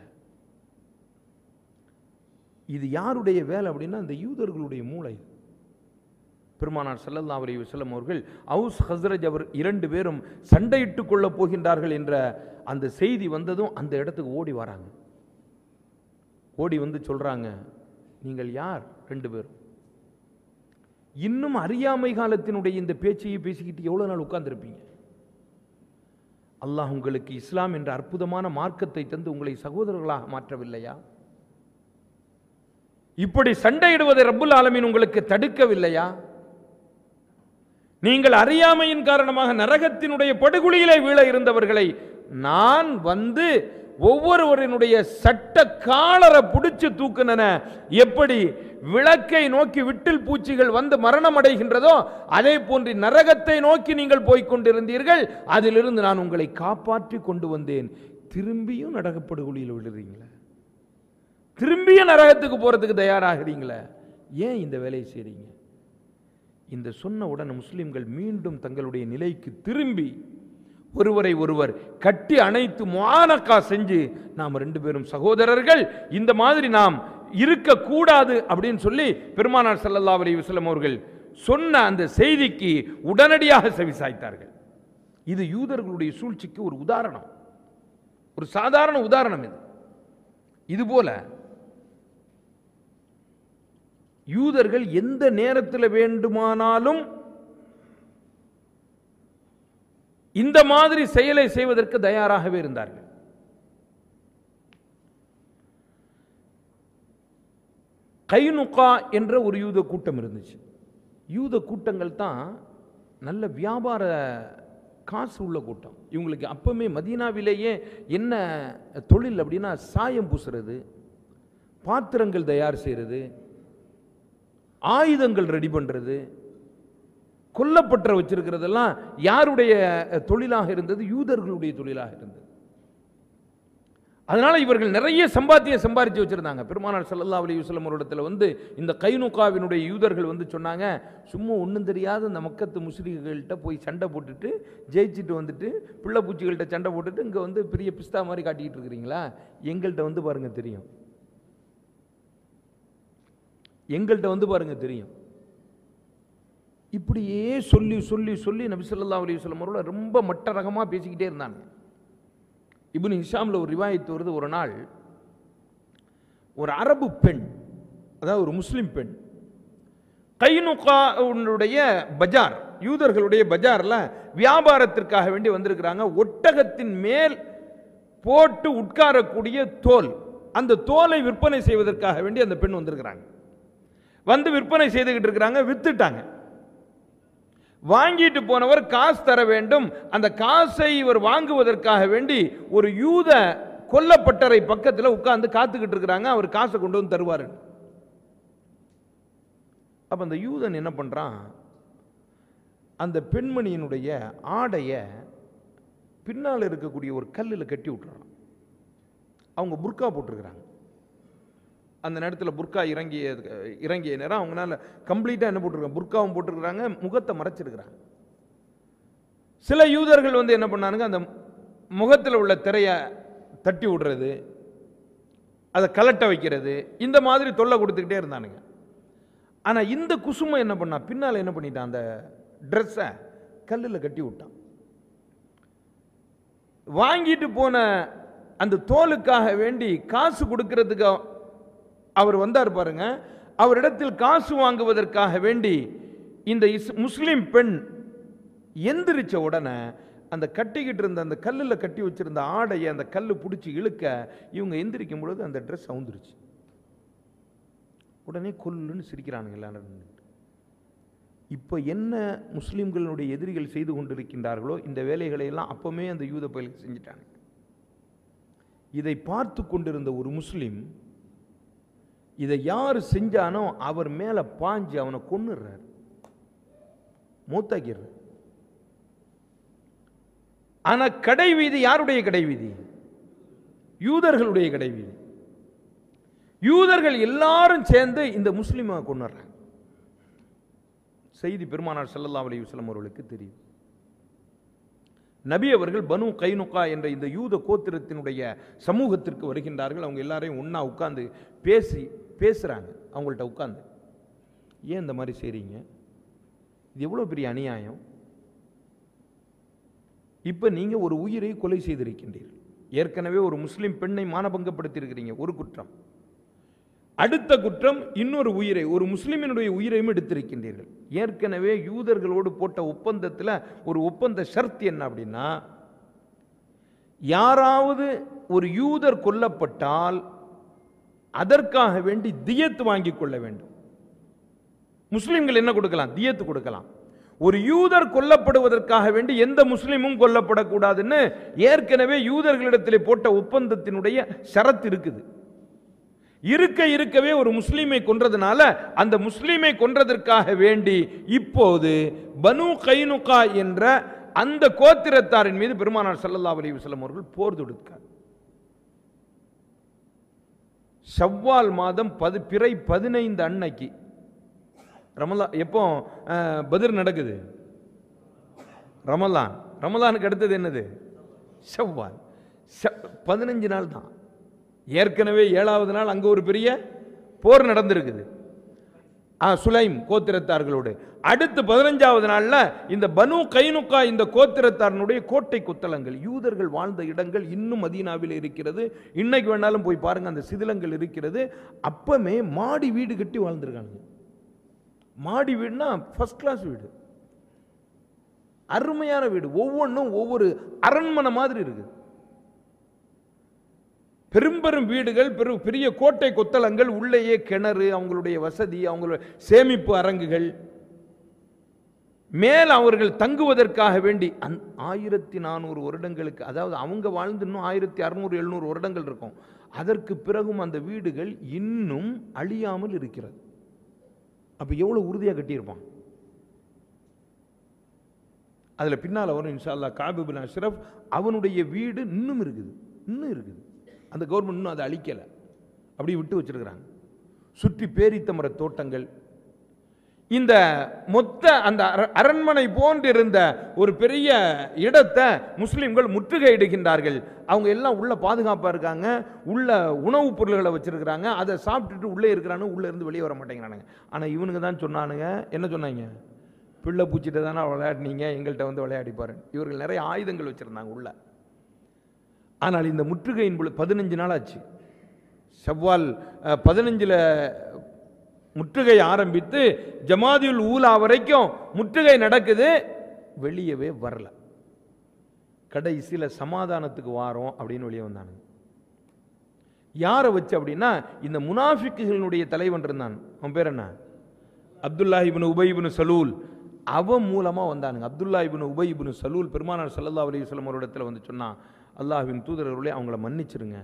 இது யாருடைய வேலை அப்படின்னா இந்த யூதர்களுடைய மூளை பெருமானார் ஸல்லல்லாஹு அலைஹி வஸல்லம் அவர்கள் அவுஸ் ஹஸ்ரஜ் அவர் இரண்டு பேரும் சண்டையிட்டுக் கொள்ளப் போகின்றார்கள் என்ற அந்த செய்தி வந்ததும் அந்த இடத்துக்கு ஓடி வராங்க ஓடி வந்து சொல்றாங்க நீங்கள் யார் ரெண்டு பேரும் இன்னும் அறியாமை காலத்தினுடைய இந்த பேச்சையை பேசிக்கிட்டு எவ்வளவு நாள் உட்கார்ந்திருப்பீங்க அல்லாஹ் உங்களுக்கு இஸ்லாம் என்ற அற்புதமான மார்க்கத்தை தந்து உங்களை சகோதரர்களாக மாற்றவில்லையா இப்படி சண்டையிடுவதை ரப்புல் ஆலமீன் உங்களுக்கு தடுக்கவில்லையா நீங்கள் அறியாமையின் காரணமாக நரகத்தினுடைய படுகுழியிலே வீழ இருந்தவர்களை நான் வந்து ஒவ்வொருவரினுடைய சட்ட காலரை பிடிச்சு தூக்குனன எப்படி விளக்கை நோக்கி விட்டில் பூச்சிகள் வந்து மரணம் அடைகின்றதோ அதே போன்று நரகத்தை நோக்கி நீங்கள் போய்க் கொண்டிருந்தீர்கள் அதிலிருந்து நான் உங்களை காப்பாற்றி கொண்டு வந்தேன் திரும்பியும் நரகப்படுகொலியில் விழுறீங்களே திரும்பியும் நரகத்துக்கு போறதுக்கு தயாராகிறீங்களே ஏன் இந்த வேலையை செய்றீங்க இந்த சொன்ன உடனே முஸ்லிம்கள் மீண்டும் தங்களுடைய நிலைக்கு திரும்பி ஒருவரை ஒருவர் கட்டி அணைத்து முஆனக்கா செஞ்சு நாம் ரெண்டு பேரும் சகோதரர்கள் இந்த மாதிரி நாம் இருக்கக்கூடாது அப்படின்னு சொல்லி பெருமானார் ஸல்லல்லாஹு அலைஹி வஸல்லம் அவர்கள் சொன்ன அந்த செய்திக்கு உடனடியாக செவிசாய்த்தார்கள் இது யூதர்களுடைய சூழ்ச்சிக்கு ஒரு உதாரணம் ஒரு சாதாரண உதாரணம் இது இதுபோல யூதர்கள் எந்த நேரத்தில் வேண்டுமானாலும் இந்த மாதிரி செயலை செய்வதற்கு தயாராகவே இருந்தார்கள் கைனுகா என்ற ஒரு யூத கூட்டம் இருந்துச்சு யூத கூட்டங்கள் தான் நல்ல வியாபார காசு உள்ள கூட்டம் இவங்களுக்கு அப்பவுமே மதீனாவிலேயே என்ன தொழில் அப்படின்னா சாயம் பூசுறது பாத்திரங்கள் தயார் செய்கிறது ஆயுதங்கள் ரெடி பண்ணுறது கொல்லப்பட்ட வச்சிருக்கிறதெல்லாம் யாருடைய தொழிலாக இருந்தது யூதர்களுடைய தொழிலாக இருந்தது அதனால இவர்கள் நிறைய சம்பாத்தியம் சம்பாரிச்சு வச்சிருந்தாங்க பெருமானார் ஸல்லல்லாஹு அலைஹி வஸல்லம் அவரிடத்துல வந்து இந்த கைனுகாவினுடைய யூதர்கள் வந்து சொன்னாங்க சும்மா ஒன்றும் தெரியாத இந்த மக்கத்து முஸ்லிம்கள்கிட்ட போய் சண்டை போட்டுட்டு ஜெயிச்சுட்டு வந்துட்டு பிள்ளை பூச்சிகள்கிட்ட சண்டை போட்டுட்டு இங்கே வந்து பெரிய பிஸ்தா மாதிரி காட்டிக்கிட்டு இருக்கிறீங்களா எங்கள்கிட்ட வந்து பாருங்க தெரியும் எங்கள்கிட்ட வந்து பாருங்க தெரியும் இப்படியே சொல்லி சொல்லி சொல்லி நபி ஸல்லல்லாஹு அலைஹி வஸல்லம் அவர்கள் ரொம்ப மட்ட ரகமாக பேசிக்கிட்டே இருந்தாங்க இப்னு ஹிஷாம்ல ஒரு ரிவாயத்து வருது ஒரு நாள் ஒரு அரபு பெண் அதாவது ஒரு முஸ்லிம் பெண் கைனுகாவுடைய பஜார் யூதர்களுடைய பஜார்ல வியாபாரத்திற்காக வேண்டி வந்திருக்கிறாங்க ஒட்டகத்தின் மேல் போட்டு உட்காரக்கூடிய தோல் அந்த தோலை விற்பனை செய்வதற்காக வேண்டி அந்த பெண் வந்திருக்கிறாங்க வந்து விற்பனை செய்துகிட்டு இருக்கிறாங்க வித்துட்டாங்க வாங்கிட்டு போனவர் காசு தர வேண்டும் அந்த காசை இவர் வாங்குவதற்காக வேண்டி ஒரு யூத கொல்லப்பட்டரை பக்கத்தில் உட்கார்ந்து காத்துக்கிட்டு இருக்கிறாங்க அவர் காசை கொண்டு வந்து தருவாரு அப்ப அந்த யூதன் என்ன பண்றான் அந்த பெண்மணியினுடைய ஆடைய பின்னால் இருக்கக்கூடிய ஒரு கல்லில் கட்டி விட்டுறான் அவங்க புர்கா போட்டிருக்கிறாங்க அந்த நேரத்தில் புர்கா இறங்கிய இறங்கிய நேரம் அவங்களால கம்ப்ளீட்டாக என்ன போட்டிருக்காங்க புர்காவும் போட்டிருக்கிறாங்க முகத்தை மறைச்சிருக்கிறாங்க சில யூதர்கள் வந்து என்ன பண்ணானுங்க அந்த முகத்தில் உள்ள திரையை தட்டி விடுறது அதை கலட்ட வைக்கிறது இந்த மாதிரி தொல்லை கொடுத்துக்கிட்டே இருந்தானுங்க ஆனால் இந்த குசுமை என்ன பண்ணா பின்னால் என்ன பண்ணிட்டான் அந்த ட்ரெஸ்ஸை கல்லில் கட்டி விட்டான் வாங்கிட்டு போன அந்த தோலுக்காக வேண்டி காசு கொடுக்கறதுக்கு அவர் வந்தார் பாருங்க அவரிடத்தில் காசு வாங்குவதற்காக வேண்டி இந்த இஸ் முஸ்லிம் பெண் எந்திரிச்ச உடனே அந்த கட்டிக்கிட்டு இருந்த அந்த கல்லில் கட்டி வச்சிருந்த ஆடையை அந்த கல் பிடிச்சி இழுக்க இவங்க எந்திரிக்கும் பொழுது அந்த ட்ரெஸ் அவுந்துருச்சு உடனே கொல்லுன்னு சிரிக்கிறானுங்க எல்லாரும் நின்னுட்டு. இப்போ என்ன முஸ்லிம்களுடைய எதிரிகள் செய்து கொண்டிருக்கின்றார்களோ இந்த வேலைகளை எல்லாம் அப்பமே அந்த யூத பயலுக்கு செஞ்சுட்டாங்க இதை பார்த்து கொண்டிருந்த ஒரு முஸ்லிம் இதை யார் செஞ்சானோ அவர் மேலே பாஞ்சு அவனை கொன்னுடுறார் மூத்தாக்கிறார் ஆனா கடை வீதி யாருடைய கடை வீதி யூதர்களுடைய கடை வீதி யூதர்கள் எல்லாரும் சேர்ந்து இந்த முஸ்லிமை கொண்டுறாங்க செய்தி பெருமானார் ஸல்லல்லாஹு அலைஹி வஸல்லம் அவர்களுக்கு தெரியும் நபி அவர்கள் பனு கைனுகா என்ற இந்த யூத கோத்திரத்தினுடைய சமூகத்திற்கு வருகின்றார்கள் அவங்க எல்லாரையும் ஒண்ணா உட்கார்ந்து பேசி பேசுறாங்க அவங்கள்ட்ட உட்கார்ந்து ஏன் இந்த மாதிரி செய்றீங்க இது எவ்வளவு பெரிய அநியாயம் இப்ப நீங்க ஒரு உயிரை கொலை செய்திருக்கின்றீர்கள் ஏற்கனவே ஒரு முஸ்லிம் பெண்ணை மானபங்கப்படுத்தியிருக்கிறீங்க ஒரு குற்றம் அடுத்த குற்றம் இன்னொரு உயிரை ஒரு முஸ்லிமினுடைய உயிரையும் எடுத்திருக்கின்றீர்கள் ஏற்கனவே யூதர்களோடு போட்ட ஒப்பந்தத்தில் ஒரு ஒப்பந்த ஷர்த் என்ன அப்படின்னா யாராவது ஒரு யூதர் கொல்லப்பட்டால் அதற்காக வேண்டி தியத் வாங்கி கொள்ள வேண்டும் முஸ்லிம்கள் என்ன கொடுக்கலாம் தியத்து கொடுக்கலாம் ஒரு யூதர் கொல்லப்படுவதற்காக வேண்டி எந்த முஸ்லிமும் கொல்லப்படக்கூடாதுன்னு ஏற்கனவே யூதர்களிடத்திலே போட்ட ஒப்பந்தத்தினுடைய ஷரத் இருக்குது இருக்க இருக்கவே ஒரு முஸ்லீமை கொன்றதுனால அந்த முஸ்லீமை கொன்றதற்காக வேண்டி இப்போது பனு கைனுகா என்ற அந்த கோத்திரத்தாரின் மீது பெருமானார் ஸல்லல்லாஹு அலைஹி வஸல்லம் அவர்கள் போர் தொடுத்தார் ஷவ்வால் மாதம் பது பிறை பதினைந்து அன்னைக்கு ரமலா எப்போ அஹ், பத்ர் நடக்குது ரமலான் ரமலானுக்கு அடுத்தது என்னது ஷவ்வால் ஷ- பதினஞ்சு நாள் தான் ஏற்கனவே ஏழாவது நாள் அங்க ஒரு பெரிய போர் நடந்திருக்குது ஆ சுலைம் கோத்திரத்தார்களோடு அடுத்து பதினஞ்சாவது நாள்ல இந்த பனு கைனுக்கா இந்த கோத்திரத்தாரனுடைய கோட்டை கொத்தளங்கள் யூதர்கள் வாழ்ந்த இடங்கள் இன்னும் மதீனாவில் இருக்கிறது இன்னைக்கு வேணாலும் போய் பாருங்க அந்த சிதிலங்கள் இருக்கிறது அப்பமே மாடி வீடு கட்டி வாழ்ந்திருக்காங்க மாடி வீடுனா ஃபர்ஸ்ட் கிளாஸ் வீடு அருமையான வீடு ஒவ்வொன்றும் ஒவ்வொரு அரண்மனை மாதிரி இருக்குது பெரும்பெரும் வீடுகள் பெரு பெரிய கோட்டை கொத்தளங்கள் உள்ளேயே கிணறு அவங்களுடைய வசதி அவங்களுடைய சேமிப்பு அரங்குகள் மேல் அவர்கள் தங்குவதற்காக வேண்டி அந் ஆயிரத்தி நானூறு வருடங்களுக்கு அதாவது அவங்க வாழ்ந்து இன்னும் ஆயிரத்தி அறுநூறு எழுநூறு வருடங்கள் இருக்கும் அதற்கு பிறகும் அந்த வீடுகள் இன்னும் அழியாமல் இருக்கிறது அப்ப எவ்வளவு உறுதியாக கட்டியிருப்பான் அதுல பின்னால வரும் இன்ஷா அல்லாஹ் காபு பின் அஷ்ரஃப் அவனுடைய வீடு இன்னும் இருக்குது இன்னும் இருக்குது அந்த கவர்மெண்ட் இன்னும் அதை அழிக்கல அப்படி விட்டு வச்சிருக்கிறாங்க சுற்றி பேரித்தமர தோட்டங்கள் இந்த மொத்த அந்த அர- அரண்மனை போன்றிருந்த ஒரு பெரிய இடத்தை முஸ்லிம்கள் முற்றுகையிடுகின்றார்கள் அவங்க எல்லாம் உள்ள பாதுகாப்பா இருக்காங்க உள்ள உணவுப் பொருள்களை வச்சிருக்கிறாங்க அதை சாப்பிட்டுட்டு உள்ளே இருக்கிறானு உள்ள இருந்து வெளியே வர மாட்டேங்கிறானுங்க ஆனா இவனுங்க தான் சொன்னானுங்க என்ன சொன்னாங்க பிள்ளை பூச்சிட்டு தானே விளையாடினீங்க எங்கள்கிட்ட வந்து விளையாடி பாரு இவர்கள் நிறைய ஆயுதங்கள் வச்சிருந்தாங்க உள்ள ஆனால் இந்த முற்றுகையின் பொழுது பதினஞ்சு நாள் ஆச்சு செவ்வால் பதினஞ்சில் முற்றுகை ஆரம்பித்து ஜமாதியுல் ஊலா வரைக்கும் முற்றுகை நடக்குது வெளியவே வரல கடைசியில் சமாதானத்துக்கு வாரோம் அப்படின்னு வெளியே வந்தானுங்க யாரை வச்சு அப்படின்னா இந்த முனாஃபிக்குகளினுடைய தலைவன் இருந்தான் அவன் பேர் என்ன அப்துல்லா இப்னு உபை இப்னு சலூல் அவன் மூலமா வந்தானுங்க அப்துல்லா இப்னு உபை இப்னு சலூல் பெருமானார் ஸல்லல்லாஹு அலைஹி வஸல்லம் ஒரு இடத்துல வந்து சொன்னான் அல்லாஹ்வின் தூதரவர்களே அவங்கள மன்னிச்சிருங்க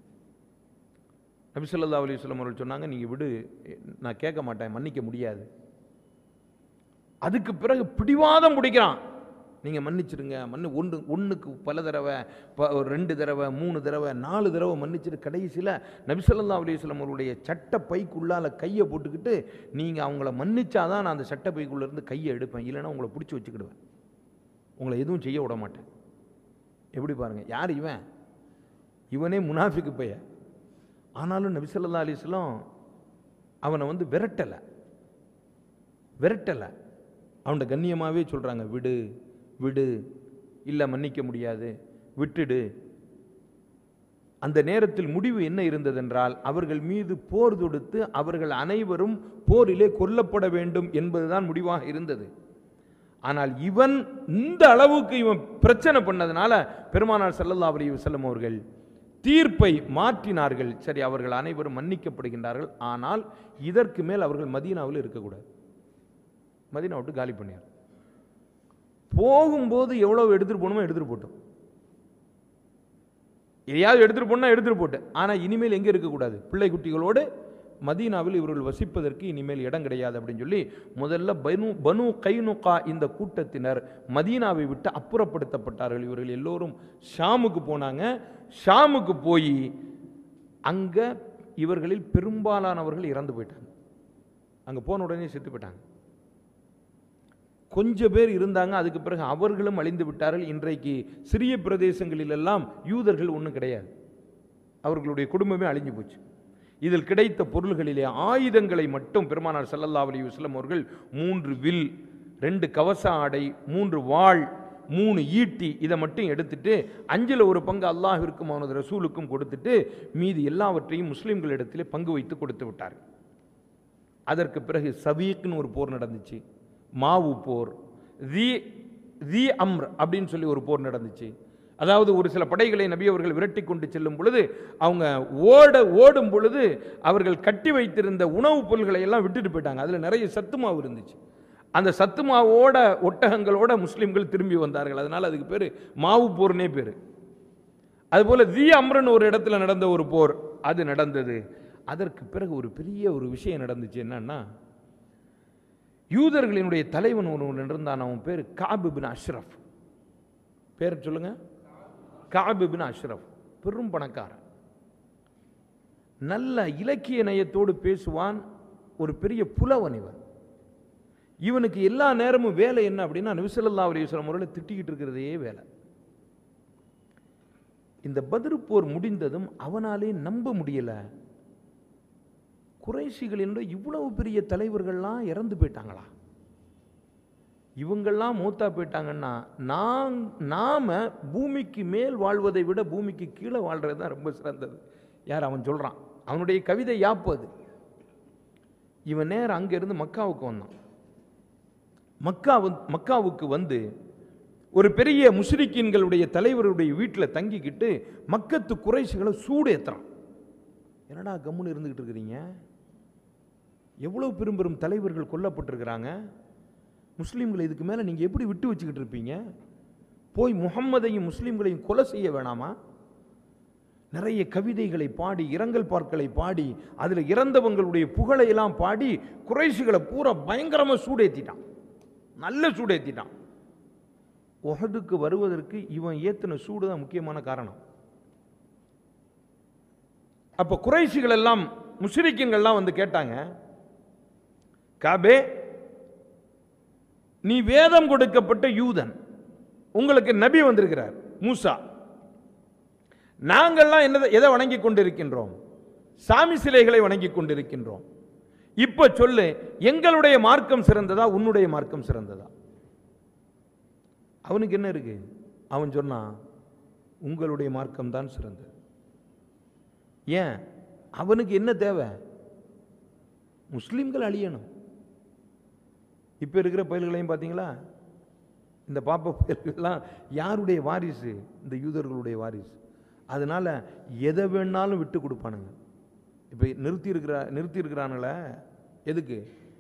நபி ஸல்லல்லாஹு அலைஹி வஸல்லம் அவர்கள் சொன்னாங்க நீங்க விடு நான் கேட்க மாட்டேன் மன்னிக்க முடியாது அதுக்கு பிறகு பிடிவாதம் பிடிக்கிறான் நீங்க மன்னிச்சிருங்க மன்னு ஒன்று ஒன்றுக்கு பல தடவை ப- ஒரு ரெண்டு தடவை மூணு தடவை நாலு தடவை மன்னிச்சிட்டு கடைசியில் நபிசல்லா அலிஸ்லாம் அவருடைய சட்ட பைக்குள்ளால கையை போட்டுக்கிட்டு நீங்க அவங்கள மன்னிச்சாதான் நான் அந்த சட்ட பைக்குள்ள இருந்து கையை எடுப்பேன் இல்லைன்னா உங்களை பிடிச்சி வச்சுக்கிடுவேன் உங்களை எதுவும் செய்ய விட மாட்டேன் எப்படி பாருங்க யார் இவன் இவனே முனாஃபிக்கு பைய ஆனாலும் நபிசல்லா அலிஸ்லாம் அவனை வந்து விரட்டலை விரட்டலை அவன்கிட்ட கண்ணியமாகவே சொல்கிறாங்க விடு விடு இல்லை மன்னிக்க முடியாது விட்டுடு அந்த நேரத்தில் முடிவு என்ன இருந்ததென்றால் அவர்கள் மீது போர் தொடுத்து அவர்கள் அனைவரும் போரிலே கொல்லப்பட வேண்டும் என்பதுதான் முடிவாக இருந்தது ஆனால் இவன் இந்த அளவுக்கு இவன் பிரச்சனை பண்ணதுனால பெருமானார் ஸல்லல்லாஹு அலைஹி வஸல்லம் அவர்கள் தீர்ப்பை மாற்றினார்கள் சரி அவர்கள் அனைவரும் மன்னிக்கப்படுகின்றார்கள் ஆனால் இதற்கு மேல் அவர்கள் மதீனாவில் இருக்கக்கூடாது மதீனா விட்டு காலி பண்ணியார் போகும்போது எவ்வளவு எடுத்துட்டு போகணுமோ எடுத்துட்டு போட்டோம் எதையாவது எடுத்துட்டு போனா எடுத்துட்டு போட்டு ஆனா இனிமேல் எங்க இருக்கக்கூடாது பிள்ளை குட்டிகளோடு மதீனாவில் இவர்கள் வசிப்பதற்கு இனிமேல் இடம் கிடையாது அப்படின்னு சொல்லி முதல்ல பனு பனு கைனுகா இந்த கூட்டத்தினர் மதீனாவை விட்டு அப்புறப்படுத்தப்பட்டார்கள் இவர்கள் எல்லோரும் ஷாமுக்கு போனாங்க ஷாமுக்கு போய் அங்க இவர்களில் பெரும்பாலானவர்கள் இறந்து போயிட்டாங்க அங்க போன உடனே செத்து போயிட்டாங்க கொஞ்ச பேர் இருந்தாங்க அதுக்கு பிறகு அவர்களும் அழிந்து விட்டார்கள் இன்றைக்கு சிறிய பிரதேசங்களிலெல்லாம் யூதர்கள் ஒன்றும் கிடையாது அவர்களுடைய குடும்பமே அழிஞ்சு போச்சு இதில் கிடைத்த பொருள்களிலே ஆயுதங்களை மட்டும் பெருமானார் ஸல்லல்லாஹு அலைஹி வஸல்லம் அவர்கள் மூன்று வில் ரெண்டு கவச ஆடை மூன்று வாள் மூணு ஈட்டி இதை மட்டும் எடுத்துட்டு அஞ்சில் ஒரு பங்கு அல்லாஹ்விற்கும் அவனது ரசூலுக்கும் கொடுத்துட்டு மீதி எல்லாவற்றையும் முஸ்லிம்களிடத்திலே பங்கு வைத்து கொடுத்து விட்டார்கள் அதற்கு பிறகு சவீக்னு ஒரு போர் நடந்துச்சு மாவு போர் தி தி அம்ர் அப்படின்னு சொல்லி ஒரு போர் நடந்துச்சு அதாவது ஒரு சில படைகளை நபி அவர்கள் விரட்டி கொண்டு செல்லும் பொழுது அவங்க ஓட ஓடும் பொழுது அவர்கள் கட்டி வைத்திருந்த உணவுப் பொருள்களை எல்லாம் விட்டுட்டு போயிட்டாங்க அதில் நிறைய சத்து மாவு இருந்துச்சு அந்த சத்து மாவோட ஒட்டகங்களோட முஸ்லிம்கள் திரும்பி வந்தார்கள் அதனால அதுக்கு பேர் மாவு போர்னே பேர் அதுபோல தி அம்ரன் ஒரு இடத்துல நடந்த ஒரு போர் அது நடந்தது அதற்கு பிறகு ஒரு பெரிய ஒரு விஷயம் நடந்துச்சு என்னன்னா யூதர்களினுடைய தலைவன் ஒருவன் இருந்தான் அவன் பேர் காபு பின் அஷ்ரஃப் பேர் சொல்லுங்க காபு பின் அஷ்ரஃப் பெரும் பணக்காரன் நல்ல இலக்கிய நயத்தோடு பேசுவான் ஒரு பெரிய புலவன் இவன் இவனுக்கு எல்லா நேரமும் வேலை என்ன அப்படின்னா நபிசல்லா அலிஸ்லாம் அவர்களை திட்டிக்கிட்டு இருக்கிறதே வேலை இந்த பதிரு போர் முடிந்ததும் அவனாலே நம்ப முடியல குறைஷிகளினுடைய இவ்வளவு பெரிய தலைவர்கள்லாம் இறந்து போயிட்டாங்களா இவங்கெல்லாம் மூத்தா போயிட்டாங்கன்னா நான் நாம பூமிக்கு மேல் வாழ்வதை விட பூமிக்கு கீழே வாழ்றது தான் ரொம்ப சிறந்தது யார் அவன் சொல்றான் அவனுடைய கவிதை யாப்பு அது இவன் நேரம் அங்கிருந்து மக்காவுக்கு வந்தான் மக்கா வந்து- மக்காவுக்கு வந்து ஒரு பெரிய முஸ்லிக்கின்களுடைய தலைவருடைய வீட்டில் தங்கிக்கிட்டு மக்கத்து குறைசிகளை சூடு ஏத்துறான் என்னடா கம்முன்னு இருந்துகிட்டு இருக்கிறீங்க எவ்வளவு பெரும் பெரும் தலைவர்கள் கொல்லப்பட்டிருக்கிறாங்க முஸ்லீம்களை இதுக்கு மேலே நீங்கள் எப்படி விட்டு வச்சுக்கிட்டு இருப்பீங்க போய் முகம்மதையும் முஸ்லீம்களையும் கொலை செய்ய வேணாமா நிறைய கவிதைகளை பாடி இரங்கல் பார்க்கலை பாடி அதில் இறந்தவங்களுடைய புகழை எல்லாம் பாடி குறைஷிகளை பூரா பயங்கரமாக சூடேத்திட்டான் நல்ல சூடேத்திட்டான் உஹதுக்கு வருவதற்கு இவன் ஏத்தின சூடு தான் முக்கியமான காரணம் அப்ப குறைஷிகள் எல்லாம் முஸ்லிக்கின்கள்லாம் வந்து கேட்டாங்க காபே நீ வேதம் கொடுக்கப்பட்ட யூதன் உங்களுக்கு நபி வந்திருக்கிறார் மூசா நாங்கள்லாம் என்ன எதை வணங்கி கொண்டிருக்கின்றோம் சாமி சிலைகளை வணங்கி கொண்டிருக்கின்றோம் இப்ப சொல்லு எங்களுடைய மார்க்கம் சிறந்ததா உன்னுடைய மார்க்கம் சிறந்ததா அவனுக்கு என்ன இருக்கு அவன் சொன்னான் உங்களுடைய மார்க்கம் தான் சிறந்தது ஏன் அவனுக்கு என்ன தேவை முஸ்லிம்கள் அழியணும் இப்போ இருக்கிற பயல்களையும் பார்த்தீங்களா இந்த பாப்பா பயல்கள்லாம் யாருடைய வாரிசு இந்த யூதர்களுடைய வாரிசு அதனால எதை வேணாலும் விட்டு கொடுப்பானுங்க இப்போ நிறுத்தி இருக்கிற நிறுத்தி இருக்கிறானுங்கள எதுக்கு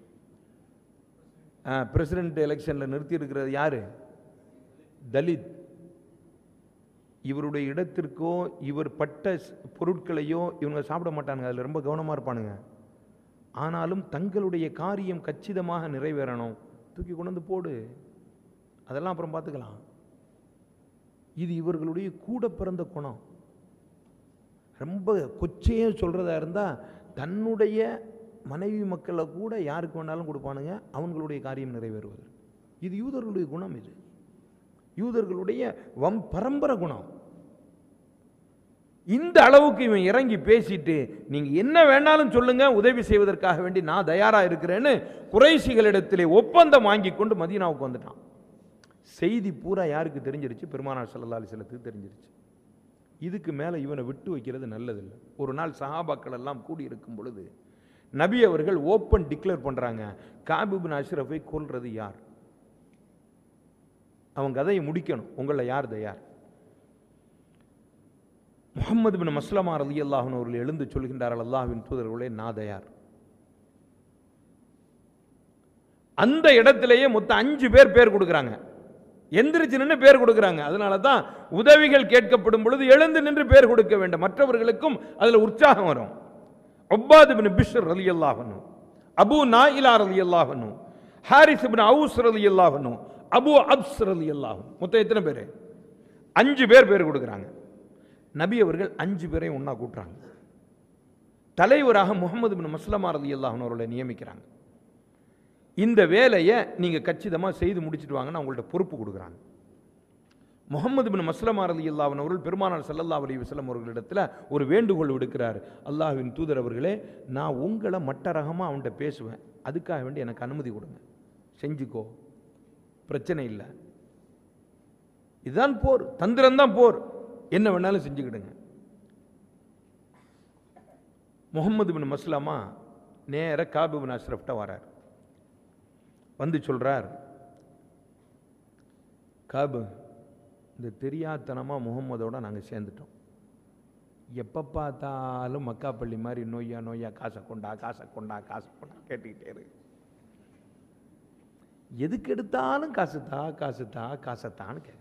பிரசிடென்ட் எலெக்ஷனில் நிறுத்தி இருக்கிறது யாரு தலித் இவருடைய இடத்திற்கோ இவர் பட்ட ஸ்- பொருட்களையோ இவங்க சாப்பிட மாட்டானுங்க அதில் ரொம்ப கவனமாக இருப்பானுங்க ஆனாலும் தங்களுடைய காரியம் கச்சிதமாக நிறைவேறணும் தூக்கி கொண்டு வந்து போடு அதெல்லாம் அப்புறம் பார்த்துக்கலாம் இது இவர்களுடைய கூட பிறந்த குணம் ரொம்ப கொச்சையே சொல்கிறதா இருந்தால் தன்னுடைய மனைவி மக்களை கூட யாருக்கு வேணாலும் கொடுப்பானுங்க அவங்களுடைய காரியம் நிறைவேறுவது இது யூதர்களுடைய குணம் இது யூதர்களுடைய வம் பரம்பரை குணம் இந்த அளவுக்கு இவன் இறங்கி பேசிட்டு நீங்க என்ன வேணாலும் சொல்லுங்க உதவி செய்வதற்காக வேண்டி நான் தயாரா இருக்கிறேன்னு குறைசிகளிடத்திலே ஒப்பந்தம் வாங்கி கொண்டு மதீனாவுக்கு வந்துட்டான் செய்தி பூரா யாருக்கு தெரிஞ்சிருச்சு பெருமானார் ஸல்லல்லாஹு அலைஹி வஸல்லத்துக்கு தெரிஞ்சிருச்சு இதுக்கு மேலே இவனை விட்டு வைக்கிறது நல்லதில்லை ஒரு நாள் சஹாபாக்கள் எல்லாம் கூடி இருக்கும் பொழுது நபி அவர்கள் ஓப்பன் டிக்ளேர் பண்றாங்க காபிபின் அஷ்ரஃபை கொல்றது யார் அவன் கதையை முடிக்கணும் உங்களில் யார் தயார் முகமது பின் மஸ்லமா ரலி அல்லாஹன் அவர்கள் எழுந்து சொல்கின்றார்கள் அல்லாஹ்வின் தூதர்களே நான் தயார் அந்த இடத்திலேயே மொத்தம் அஞ்சு பேர் பேர் கொடுக்குறாங்க எந்திரிச்சு நின்று பேர் கொடுக்குறாங்க அதனால தான் உதவிகள் கேட்கப்படும் பொழுது எழுந்து நின்று பேர் கொடுக்க வேண்டும் மற்றவர்களுக்கும் அதில் உற்சாகம் வரும் ஒப்பாது பின் பிஷ்ர் ரலி அல்லாஹனு அபு நாயிலா ரலி அல்லாஹனு ஹாரிஸ் பின் அவுஸ் ரலி அல்லாஹனு அபு அப்ஸ் ரலி அல்லாஹன் மொத்தம் எத்தனை பேர் அஞ்சு பேர் பேர் கொடுக்குறாங்க நபி அவர்கள் அஞ்சு பேரையும் ஒன்றா கூட்டுறாங்க தலைவராக முகமது பின் மஸ்லமா ரலி அல்லாஹன் அவர்களை நியமிக்கிறாங்க இந்த வேலையை நீங்கள் கச்சிதமாக செய்து முடிச்சிட்டு வாங்கன்னு அவங்கள்ட்ட பொறுப்பு கொடுக்குறாங்க முகமது பின் மஸ்லமா ரலி அல்லாஹன் அவர்கள் பெருமானார் ஸல்லல்லாஹு அலைஹி வஸல்லம் அவர்களிடத்தில் ஒரு வேண்டுகோள் விடுக்கிறார் அல்லாஹ்வின் தூதர் அவர்களே நான் உங்களை மட்ட ரகமாக அவன்கிட்ட பேசுவேன் அதுக்காக வேண்டி எனக்கு அனுமதி கொடுங்க செஞ்சுக்கோ பிரச்சனை இல்லை இதுதான் போர் தந்திரம்தான் போர் என்ன வேணாலும் செஞ்சுக்கிடுங்க முகமது பின் மஸ்லமா நேர காபு பின் அஷ்ரஃப்ட வரார் வந்து சொல்றார் காபு இந்த தெரியாத்தனமாக முகம்மதோட நாங்கள் சேர்ந்துட்டோம் எப்போ பார்த்தாலும் மக்காப்பள்ளி மாதிரி நொய்யா நொய்யா காசை கொண்டா காசை கொண்டா காசை கொண்டா கேட்டுக்கிட்டே இருக்கு எதுக்கு எடுத்தாலும் காசு தா காசு தா காசை தான்னு கேட்குறேன்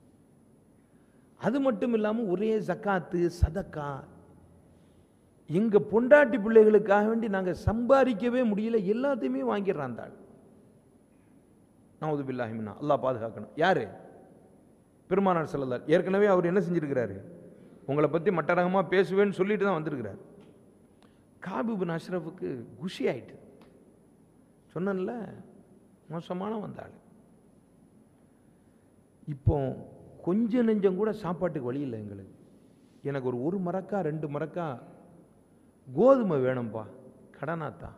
அது மட்டும் இல்லாமல் ஒரே ஜக்காத்து சதக்கா எங்க பொண்டாட்டி பிள்ளைகளுக்காக வேண்டி நாங்கள் சம்பாதிக்கவே முடியல எல்லாத்தையுமே வாங்கிடுறான் அந்த ஆள் நவுது பில்லாஹிமினா அல்லாஹ் பாதுகாக்கணும் யாரு பெருமானார் செல்லல்லார் ஏற்கனவே அவர் என்ன செஞ்சிருக்கிறாரு உங்களை பற்றி மட்டரகமாக பேசுவேன்னு சொல்லிட்டு தான் வந்திருக்கிறார் காபிபின் அஷ்ரஃபுக்கு குஷி ஆயிட்டு சொன்னேன்ல மோசமான வந்தாள் இப்போ கொஞ்சம் நெஞ்சம் கூட சாப்பாட்டுக்கு வழி இல்லை எங்களுக்கு எனக்கு ஒரு ஒரு மரக்கா ரெண்டு மரக்கா கோதுமை வேணும்ப்பா கடனாத்தா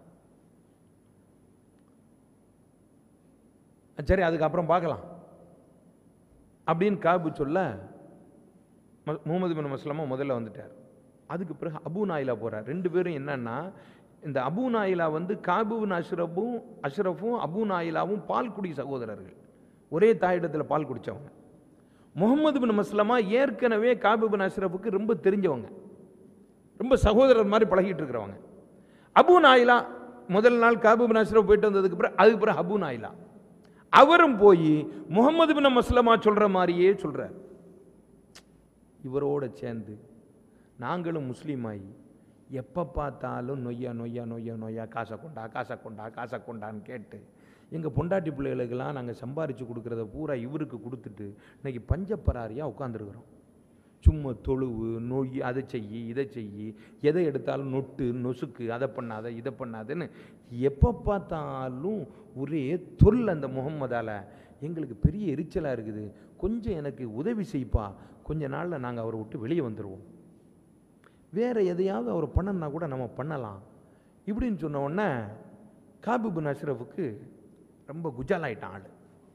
சரி அதுக்கப்புறம் பார்க்கலாம் அப்படின்னு காபு சொல்ல ம- முகமது பின் மஸ்லமா முதல்ல வந்துட்டார் அதுக்கு பிறகு அபு நாயிலா போறார் ரெண்டு பேரும் என்னன்னா இந்த அபு நாயிலா வந்து காபுவின் அஷ்ரஃபும் அஷ்ரஃபும் அபு நாயிலாவும் பால் குடி சகோதரர்கள் ஒரே தாயிடத்தில் பால் குடிச்சவங்க முகமது பின் மஸ்லமா ஏற்கனவே காபு பின் அஷ்ரஃபுக்கு ரொம்ப தெரிஞ்சவங்க ரொம்ப சகோதரர் மாதிரி பழகிட்டு இருக்கிறவங்க அபு நாயிலா முதல் நாள் காபு பின் அஷ்ரஃப் போயிட்டு வந்ததுக்கு பிறகு அதுக்கு பிறகு அபு நாயிலா அவரும் போய் முகமது பின் மஸ்லமா சொல்ற மாதிரியே சொல்றார் இவரோட சேர்ந்து நாங்களும் முஸ்லீம் ஆகி எப்போ பார்த்தாலும் நொய்யா நொய்யா நொய்யா நொய்யா காசை கொண்டா காசை கொண்டா காசை கொண்டான்னு கேட்டு எங்கள் பொண்டாட்டி பிள்ளைகளுக்கெல்லாம் நாங்கள் சம்பாரித்து கொடுக்குறத பூரா இவருக்கு கொடுத்துட்டு இன்னைக்கு பஞ்சப்பராரியாக உட்காந்துருக்குறோம் சும்மா தொழுவு நொய் அதை செய்யி இதை செய்யி எதை எடுத்தாலும் நொட்டு நொசுக்கு அதை பண்ணாத இதை பண்ணாதன்னு எப்போ பார்த்தாலும் ஒரே தொல் அந்த முகம்மதால எங்களுக்கு பெரிய எரிச்சலாக இருக்குது கொஞ்சம் எனக்கு உதவி செய்ப்பா கொஞ்ச நாளில் நாங்கள் அவரை விட்டு வெளியே வந்துடுவோம் வேற எதையாவது அவர் பண்ணனா கூட நம்ம பண்ணலாம் இப்படின்னு சொன்ன உடனே காபிபின் அஷ்ரஃபுக்கு ரொம்ப குஜாலாயிட்டான் ஆள்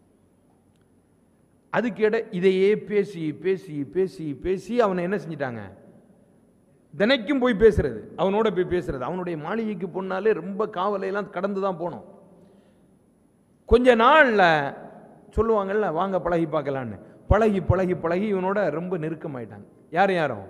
அதுக்கிட இதையே பேசி பேசி பேசி பேசி அவனை என்ன செஞ்சிட்டாங்க தினைக்கும் போய் பேசுறது அவனோட போய் பேசுறது அவனுடைய மாளிகைக்கு போனாலே ரொம்ப காவலையெல்லாம் கடந்து தான் போனோம் கொஞ்ச நாள்ல சொல்லுவாங்கல்ல வாங்க பழகி பார்க்கலான்னு பழகி பழகி பழகி இவனோட ரொம்ப நெருக்கமாயிட்டாங்க யார் யாரும்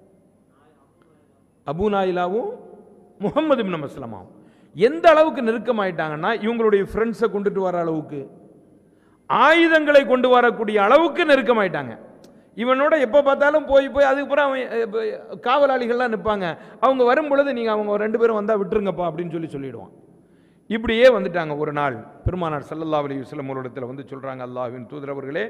அபு நாயிலாவும் முகமது பின் மஸ்லமாவும் எந்த அளவுக்கு நெருக்கமாயிட்டாங்கன்னா இவங்களுடைய ஃப்ரெண்ட்ஸை கொண்டுட்டு வர அளவுக்கு ஆயுதங்களை கொண்டு வரக்கூடிய அளவுக்கு நெருக்கமாயிட்டாங்க இவனோட எப்போ பார்த்தாலும் போய் போய் அதுக்கு பிறகு அவன் அஹ், இப்ப காவலாளிகள்லாம் நிற்பாங்க அவங்க வரும் பொழுது நீங்கள் அவங்க ரெண்டு பேரும் வந்தால் விட்டுருங்கப்பா அப்படின்னு சொல்லி சொல்லிடுவான் இப்படியே வந்துட்டாங்க ஒரு நாள் பெருமானார் ஸல்லல்லாஹு அலைஹி வஸல்லம் ஒரு இடத்துல வந்து சொல்கிறாங்க அல்லாஹ்வின் தூதரவர்களே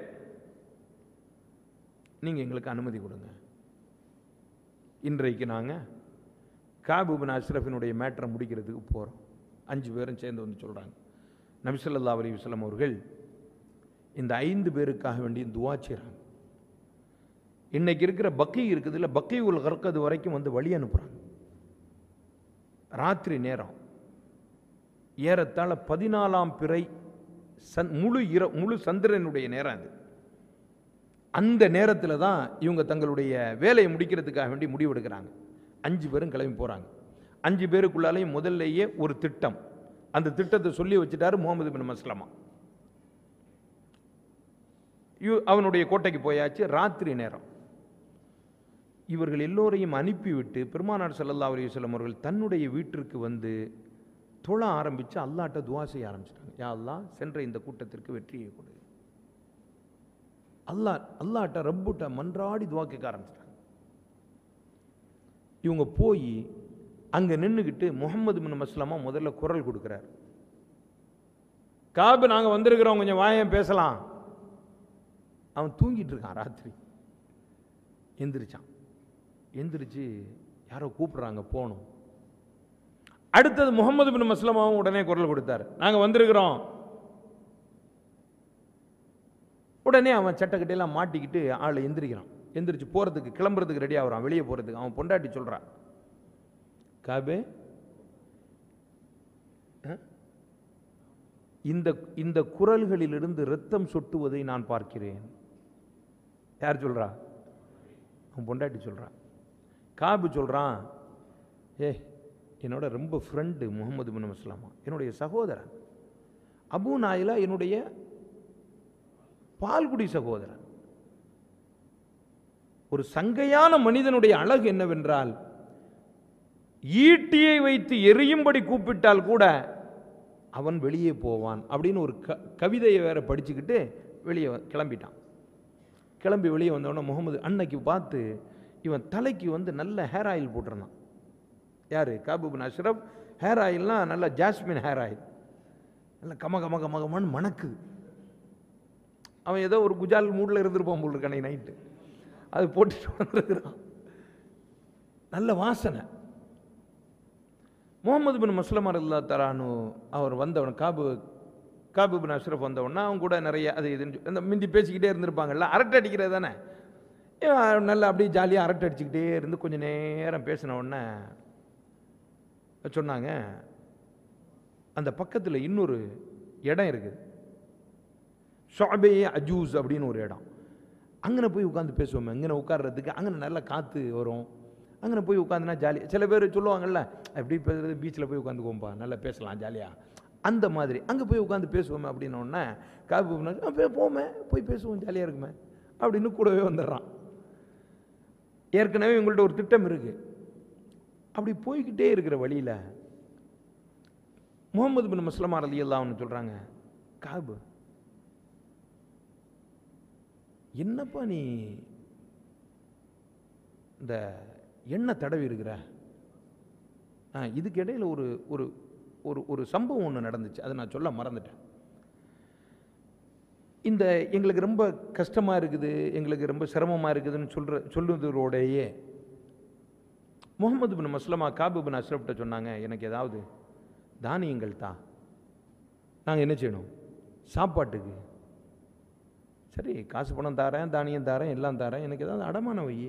நீங்கள் எங்களுக்கு அனுமதி கொடுங்க இன்றைக்கு நாங்கள் காபுபின் அஷ்ரஃபினுடைய மேட்டரை முடிக்கிறதுக்கு போகிறோம் அஞ்சு பேரும் சேர்ந்து வந்து சொல்கிறாங்க நபி ஸல்லல்லாஹு அலைஹி வஸல்லம் அவர்கள் இந்த ஐந்து பேருக்காக வேண்டி துவா செய்கிறாங்க இன்னைக்கு இருக்கிற பக்கி இருக்குது இல்லை பக்கி உல் கற்கது வரைக்கும் வந்து வழி அனுப்புகிறாங்க ராத்திரி நேரம் ஏறத்தாழ பதினாலாம் பிறை சந் முழு இர முழு சந்திரனுடைய நேரம் அது அந்த நேரத்தில் தான் இவங்க தங்களுடைய வேலையை முடிக்கிறதுக்காக வேண்டி முடிவெடுக்கிறாங்க அஞ்சு பேரும் கிளம்பி போகிறாங்க அஞ்சு பேருக்குள்ளாலையும் முதல்லையே ஒரு திட்டம் அந்த திட்டத்தை சொல்லி வச்சுட்டாரு முகமது பின் மஸ்லமா இவ- அவனுடைய கோட்டைக்கு போயாச்சு ராத்திரி நேரம் இவர்கள் எல்லோரையும் அனுப்பிவிட்டு பெருமானார் ஸல்லல்லாஹு அலைஹி வஸல்லம் அவர்கள் தன்னுடைய வீட்டிற்கு வந்து தொழ ஆரம்பித்து அல்லாட்ட துவா செய்ய ஆரம்பிச்சிட்டாங்க யா அல்லாஹ் சென்ற இந்த கூட்டத்திற்கு வெற்றியை கொடு அல்லாஹ் அல்லாட்ட ரப்புட்ட மன்றாடி துவா கேட்க ஆரம்பிச்சிட்டாங்க இவங்க போய் அங்கே நின்றுக்கிட்டு முகமது பின் மஸ்லமா முதல்ல குரல் கொடுக்குறார் காபு நாங்கள் வந்திருக்கிறோம் கொஞ்சம் வாயன் பேசலாம் அவன் தூங்கிட்டு இருக்கான் ராத்திரி எந்திரிச்சான் எந்திரிச்சு யாரோ கூப்பிடுறாங்க போகணும் அடுத்தது முகமது பின் மஸ்லமாவும் உடனே குரல் கொடுத்தார் நாங்கள் வந்திருக்கிறோம் உடனே அவன் சட்டக்கட்டையெல்லாம் மாட்டிக்கிட்டு ஆள் எந்திரிக்கிறான் எந்திரிச்சு போகிறதுக்கு கிளம்புறதுக்கு ரெடி ஆகுறான் வெளியே போகிறதுக்கு அவன் பொண்டாட்டி சொல்கிறான் காபே அஹ்? இந்த இந்த குரல்களிலிருந்து இரத்தம் சொட்டுவதை நான் பார்க்கிறேன் யார் சொல்றா அவன் பொண்டாட்டி சொல்றான் காபு சொல்றான் ஏ என்னோட ரொம்ப ஃப்ரெண்டு முகமது பின் மஸ்லாமா என்னுடைய சகோதரன் அபு நாயிலா என்னுடைய பால்குடி சகோதரன் ஒரு சங்கையான மனிதனுடைய அழகு என்னவென்றால் ஈட்டியை வைத்து எரியும்படி கூப்பிட்டால் கூட அவன் வெளியே போவான் அப்படின்னு ஒரு க கவிதையை வேற படிச்சுக்கிட்டு வெளியே வ- கிளம்பிட்டான் கிளம்பி வெளியே வந்தவொடனே முகமது அன்னைக்கு பார்த்து இவன் தலைக்கு வந்து நல்ல ஹேர் ஆயில் போட்டிருந்தான் யார் காபுபின் அஷ்ரப் ஹேர் ஆயில்னா நல்ல ஜாஸ்மின் ஹேர் ஆயில் நல்ல கம கம கம கமன்னு மணக்குது அவன் ஏதோ ஒரு குஜால் மூடில் இருந்திருப்பான் போல் இருக்கு அன்னைக்கு நைட்டு அது போட்டுட்டு வந்துருக்கிறான் நல்ல வாசனை முகமது பின் மஸ்லம் அல்லா தரானு அவர் வந்தவன் காபு காபு பின் அஷ்ரஃப் வந்தவொடனே அவங்க கூட நிறைய அது இதுன்னு சொல்லி- அந்த மிந்தி பேசிக்கிட்டே இருந்திருப்பாங்கல்ல அரட்டை அடிக்கிறது தானே இவன் நல்லா அப்படியே ஜாலியாக அரட்டை அடிச்சுக்கிட்டே இருந்து கொஞ்சம் நேரம் பேசின உடனே சொன்னாங்க அந்த பக்கத்தில் இன்னொரு இடம் இருக்குது ஷாபே அஜூஸ் அப்படின்னு ஒரு இடம் அங்கன போய் உட்காந்து பேசுவோமே அங்கன உட்கார்றதுக்கு அங்கன நல்ல காற்று வரும் அங்கன போய் உட்காந்துனா ஜாலி சில பேர் சொல்லுவாங்கல்ல எப்படி பேசுறது பீச்சில் போய் உட்காந்துக்கோம்பா நல்லா பேசலாம் ஜாலியாக அந்த மாதிரி அங்கே போய் உட்காந்து பேசுவோமே அப்படின்ன உடனே காபு பண்ணா, "ஆ, பே- போமே போய் பேசுவோம் ஜாலியாக இருக்குமே அப்படின்னு கூடவே வந்துடுறான் ஏற்கனவே உங்கள்ட்ட ஒரு திட்டம் இருக்கு அப்படி போய்க்கிட்டே இருக்கிற வழியில் முகமது பின் முஸ்லமார் அலி அல்லாஹ்னு சொல்கிறாங்க காபு என்னப்பா நீ இந்த எண்ணெய் தடவி இருக்கிற ஆ இதுக்கு இடையில ஒரு ஒரு ஒரு ஒரு சம்பவம் ஒன்று நடந்துச்சு அதை நான் சொல்ல மறந்துட்டேன் இந்த எங்களுக்கு ரொம்ப கஷ்டமாக இருக்குது எங்களுக்கு ரொம்ப சிரமமாக இருக்குதுன்னு சொல்கிற சொல்லுவதோடையே முகமது பின் மஸ்லமா காபு பின் அஷ்ரப்ட்ட சொன்னாங்க எனக்கு ஏதாவது தானியங்கள் தா நாங்கள் என்ன செய்யணும் சாப்பாட்டுக்கு சரி காசு பணம் தாரேன் தானியம் தாரேன் எல்லாம் தாரேன் எனக்கு ஏதாவது அடமானம் வை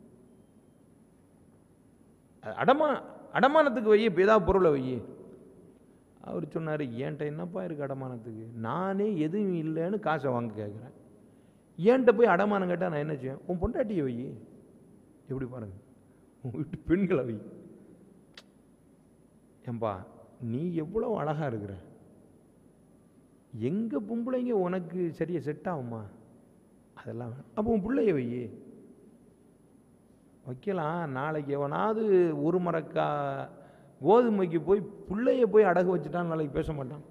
அ- அடமா அடமானத்துக்கு வை இப்போ ஏதாவது பொருளை வை அவர் சொன்னார் என்கிட்ட என்னப்பா இருக்கு அடமானத்துக்கு நானே எதுவும் இல்லைன்னு காசை வாங்க கேட்குறேன் என்கிட்ட போய் அடமானம் கேட்டால் நான் என்ன செய்வேன் உன் பொண்டாட்டியை வை எப்படி பாருங்க உன் வீட்டு பெண்களை வை ஏம்பா நீ எவ்வளோ அழகா இருக்கிற எங்க பொம்பளைங்க உனக்கு சரியா செட் ஆகுமா அதெல்லாம் வேணாம். அப்போ உன் பிள்ளைய வை வைக்கலாம் நாளைக்கு எவனாவது ஒரு மரக்கா கோதுமைக்கு போய் பிள்ளைய போய் அடகு வச்சுட்டான் நாளைக்கு பேச மாட்டான்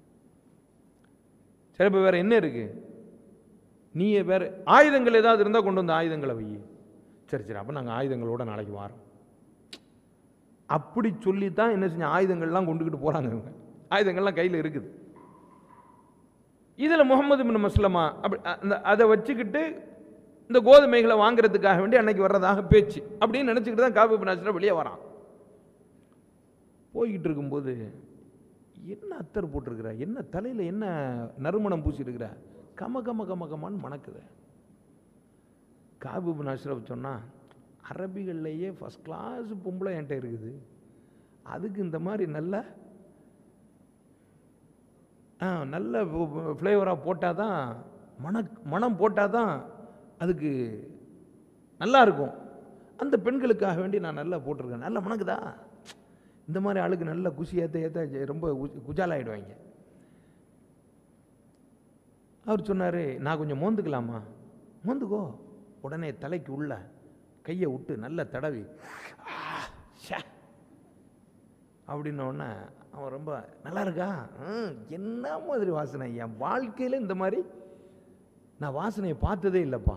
சரி இப்போ வேற என்ன இருக்கு நீ வேற ஆயுதங்கள் ஏதாவது இருந்தால் கொண்டு வந்து ஆயுதங்களை வை சரி சரி அப்போ நாங்கள் ஆயுதங்களோட நாளைக்கு வாரோம் அப்படி சொல்லி தான் என்ன செஞ்ச ஆயுதங்கள்லாம் கொண்டுக்கிட்டு போகிறாங்க இவங்க ஆயுதங்கள்லாம் கையில் இருக்குது இதில் முகமது பின் மஸ்லமா அப்படி அந்த அதை வச்சுக்கிட்டு இந்த கோதுமைகளை வாங்குறதுக்காக வேண்டி அன்னைக்கு வர்றதாக பேச்சு அப்படின்னு நினச்சிக்கிட்டு தான் காபி பின் அஷ்ரப் வெளியே வரான் போய்கிட்டு இருக்கும்போது என்ன அத்தர் போட்டிருக்கிற என்ன தலையில் என்ன நறுமணம் பூசியிருக்கிற கம கம கம கமான்னு மணக்குது காபு பின் அஷ்ரப் சொன்னா அரபிகள்லேயே ஃபஸ்ட் கிளாஸ் பொம்பளை என்கிட்ட இருக்குது அதுக்கு இந்த மாதிரி நல்ல ஆ நல்ல ஃப்ளேவராக போட்டால் தான் மண மனம் போட்டால் தான் அதுக்கு நல்லா இருக்கும் அந்த பெண்களுக்காக வேண்டி நான் நல்லா போட்டிருக்கேன் நல்லா மணக்குதா இந்த மாதிரி ஆளுக்கு நல்ல குஷி ஏற்ற ஏற்ற ரொம்ப கு- குஜாலாயிடுவாங்க அவர் சொன்னார் நான் கொஞ்சம் மோந்துக்கலாமா மோந்துக்கோ உடனே தலைக்கு உள்ள கையை விட்டு நல்லா தடவி ஆ, ஷே. அப்படின்ன உடனே அவன் ரொம்ப நல்லா இருக்கா ம், என்ன மாதிரி வாசனை என் வாழ்க்கையில் இந்த மாதிரி நான் வாசனையை பார்த்ததே இல்லைப்பா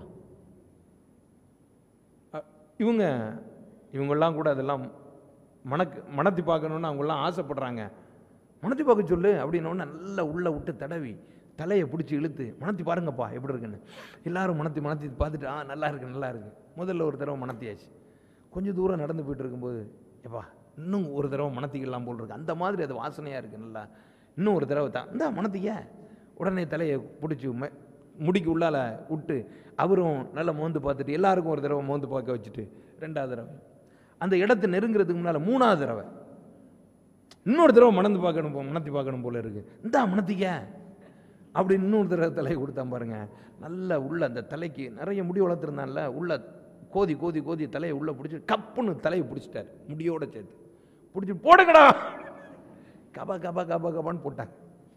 அ- இவங்க இவங்கெல்லாம் கூட அதெல்லாம் மணக்கு மணத்தி பார்க்கணுன்னு அவங்கெல்லாம் ஆசைப்படுறாங்க மணத்தி பார்க்க சொல்லு அப்படின்னோடனே நல்லா உள்ளே விட்டு தடவி தலையை பிடிச்சி இழுத்து மணத்தி பாருங்கப்பா எப்படி இருக்குன்னு எல்லாரும் மணத்தி மணத்தி பார்த்துட்டு ஆ நல்லா இருக்கு நல்லா இருக்கு முதல்ல ஒரு தடவை மணத்தியாச்சு கொஞ்சம் தூரம் நடந்து போயிட்டு இருக்கும்போது எப்பா இன்னும் ஒரு தடவை மணத்திக்கலாம் போல் இருக்கு அந்த மாதிரி அது வாசனையாக இருக்கு நல்லா இன்னும் ஒரு தடவை தான் இந்தா மணத்திக்க உடனே தலையை பிடிச்சி ம- முடிக்கு உள்ளால விட்டு அவரும் நல்லா மோந்து பார்த்துட்டு எல்லாருக்கும் ஒரு தடவை மோந்து பார்க்க வச்சுட்டு ரெண்டாவது தடவை அந்த இடத்தை நெருங்குறதுக்கு முன்னால் மூணாவது தடவை இன்னொரு தடவை மணந்து பார்க்கணும் போ- மணத்தி பார்க்கணும் போல இருக்கு இந்தா மணத்திக்க அப்படி இன்னொரு தடவை தலையை கொடுத்தான் பாருங்க நல்ல உள்ள அந்த தலைக்கு நிறைய முடி வளர்த்துருந்தான்ல உள்ள கோதி கோதி கோதி தலையை உள்ள பிடிச்சி கப்புன்னு தலையை பிடிச்சிட்டார் முடியோட சேர்த்து பிடிச்சி போடுங்கடா கபா கபா கபா கபான்னு போட்டாங்க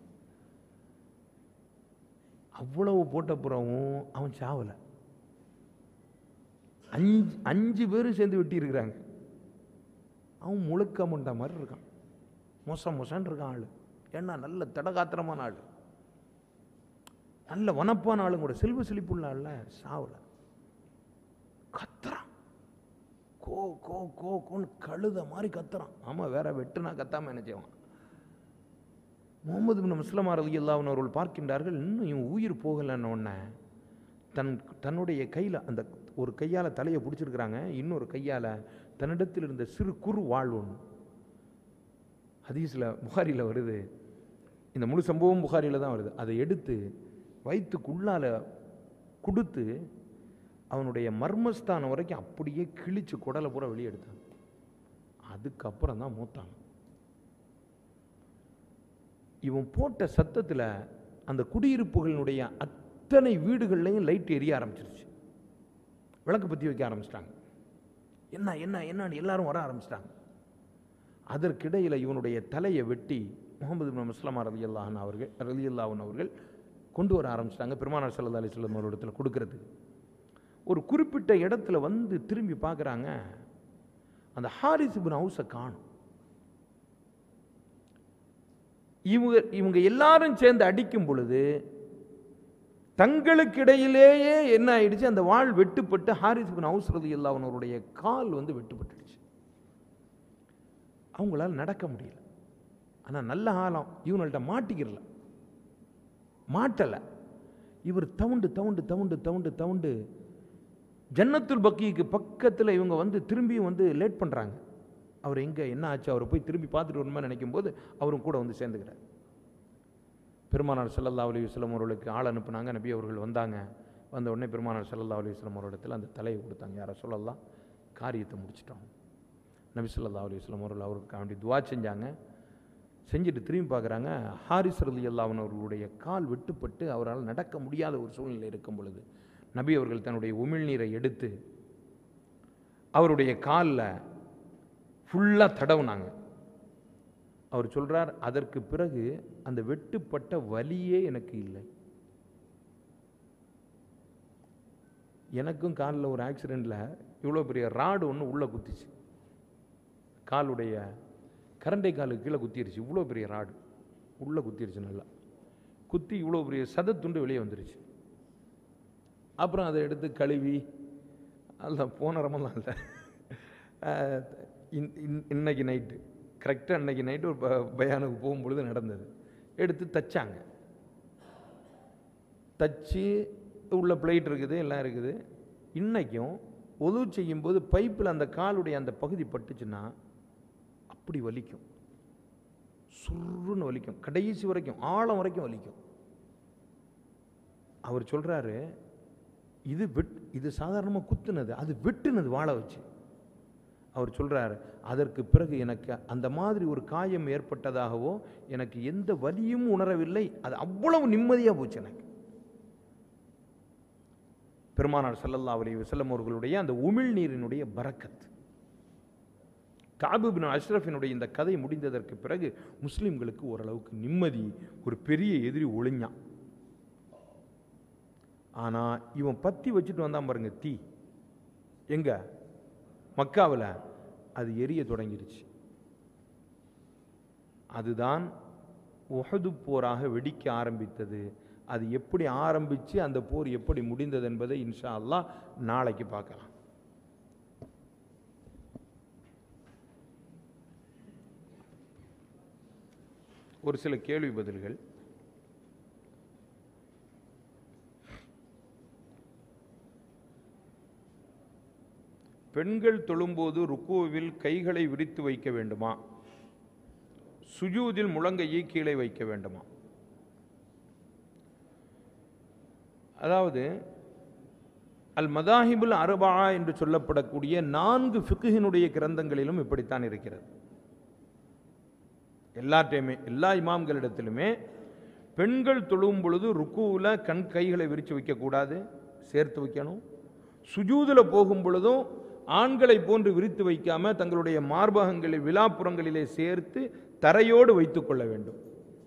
அவ்வளவு போட்ட புறவும் அவன் சாவலை அஞ்சு அஞ்சு பேரும் சேர்ந்து வெட்டி இருக்கிறாங்க அவன் முழுக்க முண்ட மாதிரி இருக்கான் மொச மொசன்னு இருக்கான் ஆள் ஏன்னா நல்ல தடகாத்திரமான ஆள் நல்ல வனப்பான ஆளும் கூட செல்வ செழிப்புள்ள ஆள்ல சாவல கத்துறான் கோ கோ கோ கோன்னு கழுத மாதிரி கத்துறான் ஆமா வேற வெட்டுனா கத்தாம என்ன செய்வான் முகமது பின் முஸ்லமா ரதி அவர்கள் பார்க்கின்றார்கள் இன்னும் இவன் உயிர் போகலைன்ன உடனே தன் தன்னுடைய கையில் அந்த ஒரு கையால் தலையை பிடிச்சிருக்கிறாங்க இன்னொரு கையால் தன்னிடத்தில் இருந்த சிறு குறு வாழ் ஒன்று ஹதீஸில் புகாரியில் வருது இந்த முழு சம்பவம் புகாரியில் தான் வருது அதை எடுத்து வயிற்றுக்குள்ளால கொடுத்து அவனுடைய மர்மஸ்தானம் வரைக்கும் அப்படியே கிழிச்சு குடலை பூரா வெளியே எடுத்தான் அதுக்கப்புறம் தான் மூத்தான் இவன் போட்ட சத்தத்தில் அந்த குடியிருப்புகளினுடைய அத்தனை வீடுகள்லையும் லைட் எரிய ஆரம்பிச்சிருச்சு விளக்கு பற்றி வைக்க ஆரம்பிச்சிட்டாங்க என்ன என்ன என்னன்னு எல்லாரும் வர ஆரம்பிச்சிட்டாங்க அதற்கிடையில் இவனுடைய தலையை வெட்டி முகமது பின் முஸ்லமா ரலி அல்லாஹன் அவர்கள் ரலி அல்லாஹன் அவர்கள் கொண்டு வர ஆரம்பிச்சிட்டாங்க பெருமானார் சல்லா அலி சொல்லம் அவரிடத்தில் கொடுக்கறதுக்கு ஒரு குறிப்பிட்ட இடத்துல வந்து திரும்பி பார்க்குறாங்க அந்த ஹாரிஸ் பின் ஹவுஸை காணும் இவங்க இவங்க எல்லாரும் சேர்ந்து அடிக்கும் பொழுது தங்களுக்கிடையிலேயே என்ன ஆயிடுச்சு அந்த வாள் வெட்டுப்பட்டு ஹாரிஸ் பின் ஹவுஸ் ரதி அவனுடைய கால் வந்து வெட்டுப்பட்டுடுச்சு அவங்களால நடக்க முடியல ஆனால் நல்ல ஆழம் இவங்கள்ட்ட மாட்டிக்கிறல மாட்டலை இவர் தவுண்டு தவுண்டு தவுண்டு தவுண்டு தவுண்டு ஜன்னத்துல் பக்கிக்கு பக்கத்தில் இவங்க வந்து திரும்பியும் வந்து லேட் பண்ணுறாங்க அவர் எங்கே என்ன ஆச்சு அவரை போய் திரும்பி பார்த்துட்டு வரணுமா நினைக்கும் போது அவரும் கூட வந்து சேர்ந்துக்கிறார் பெருமானார் ஸல்லல்லாஹு அலைஹி வஸல்லம் அவர்களுக்கு ஆள் அனுப்புனாங்க நபி அவர்கள் வந்தாங்க வந்த உடனே பெருமானார் ஸல்லல்லாஹு அலைஹி வஸல்லம் அவரிடத்தில் அந்த தலையை கொடுத்தாங்க யாரை சொல்லலாம் காரியத்தை முடிச்சிட்டோம் நபி ஸல்லல்லாஹு அலைஹி வஸல்லம் அவர்கள் அவருக்கு வேண்டி துவா செஞ்சாங்க செஞ்சுட்டு திரும்பி பார்க்குறாங்க ஹாரிஸ் ரலி அல்லாஹன் அவர்களுடைய கால் வெட்டுப்பட்டு அவரால் நடக்க முடியாத ஒரு சூழ்நிலை இருக்கும் பொழுது நபி அவர்கள் தன்னுடைய உமிழ்நீரை எடுத்து அவருடைய காலில் ஃபுல்லாக தடவுனாங்க அவர் சொல்றார் அதற்கு பிறகு அந்த வெட்டுப்பட்ட வலியே எனக்கு இல்லை எனக்கும் காலில் ஒரு ஆக்சிடெண்ட்டில் இவ்வளோ பெரிய ராடு ஒன்று உள்ளே குத்திச்சு காலுடைய கரண்டை காலுக்கு கீழே குத்திருச்சு இவ்வளோ பெரிய ராடு உள்ளே குத்திருச்சு நல்லா குத்தி இவ்வளோ பெரிய சதத்துண்டு வெளியே வந்துருச்சு அப்புறம் அதை எடுத்து கழுவி அதெல்லாம் போன ரமெல்லாம் இல்லை அஹ், இன்- இன்- இன்னைக்கு நைட்டு கரெக்டாக அன்னைக்கு நைட்டு ஒரு ப- பயானுக்கு போகும்பொழுது நடந்தது எடுத்து தச்சாங்க தச்சு உள்ள பிளேட் இருக்குது எல்லாம் இருக்குது இன்னைக்கும் ஒது செய்யும்போது பைப்பில் அந்த காலுடைய அந்த பகுதி பட்டுச்சுன்னா அப்படி வலிக்கும் சுருன்னு வலிக்கும் கடைசி வரைக்கும் ஆழம் வரைக்கும் வலிக்கும் அவர் சொல்றாரு இது வெட் இது சாதாரணமாக குத்துனது அது வெட்டுனது வாழ வச்சு அவர் சொல்றாரு அதற்கு பிறகு எனக்கு அந்த மாதிரி ஒரு காயம் ஏற்பட்டதாகவோ எனக்கு எந்த வலியும் உணரவில்லை அது அவ்வளவு நிம்மதியாக போச்சு எனக்கு பெருமானார் ஸல்லல்லாஹு அலைஹி வஸல்லம் அவர்களுடைய அந்த உமிழ்நீரினுடைய பரக்கத் காபு பின் அஷ்ரஃபினுடைய இந்த கதை முடிந்ததற்கு பிறகு முஸ்லிம்களுக்கு ஓரளவுக்கு நிம்மதி ஒரு பெரிய எதிரி ஒளிஞ்சான் ஆனா இவன் பத்தி வச்சுட்டு வந்தான் பாருங்க தீ எங்க மக்காவில் அது எரிய தொடங்கிருச்சு அதுதான் உஹது போராக வெடிக்க ஆரம்பித்தது அது எப்படி ஆரம்பிச்சு அந்த போர் எப்படி முடிந்தது என்பதை இன்ஷா அல்லாஹ் நாளைக்கு பார்க்கலாம் ஒரு சில கேள்வி பதில்கள் பெண்கள் தொழும்போது ருக்குவில் கைகளை விரித்து வைக்க வேண்டுமா சுஜூதில் முழங்கையை கீழே வைக்க வேண்டுமா அதாவது அல் மதாஹிபுல் அர்பா என்று சொல்லப்படக்கூடிய நான்கு ஃபிக்குஹினுடைய கிரந்தங்களிலும் இப்படித்தான் இருக்கிறது எல்லாத்தையுமே எல்லா இமாம்களிடத்திலுமே பெண்கள் தொழும் பொழுது ருக்குவில் கண் கைகளை விரித்து வைக்கக்கூடாது சேர்த்து வைக்கணும் சுஜூதில் போகும் பொழுதும் ஆண்களை போன்று விரித்து வைக்காம தங்களுடைய மார்பகங்களை விழாப்புறங்களிலே சேர்த்து தரையோடு வைத்துக் கொள்ள வேண்டும்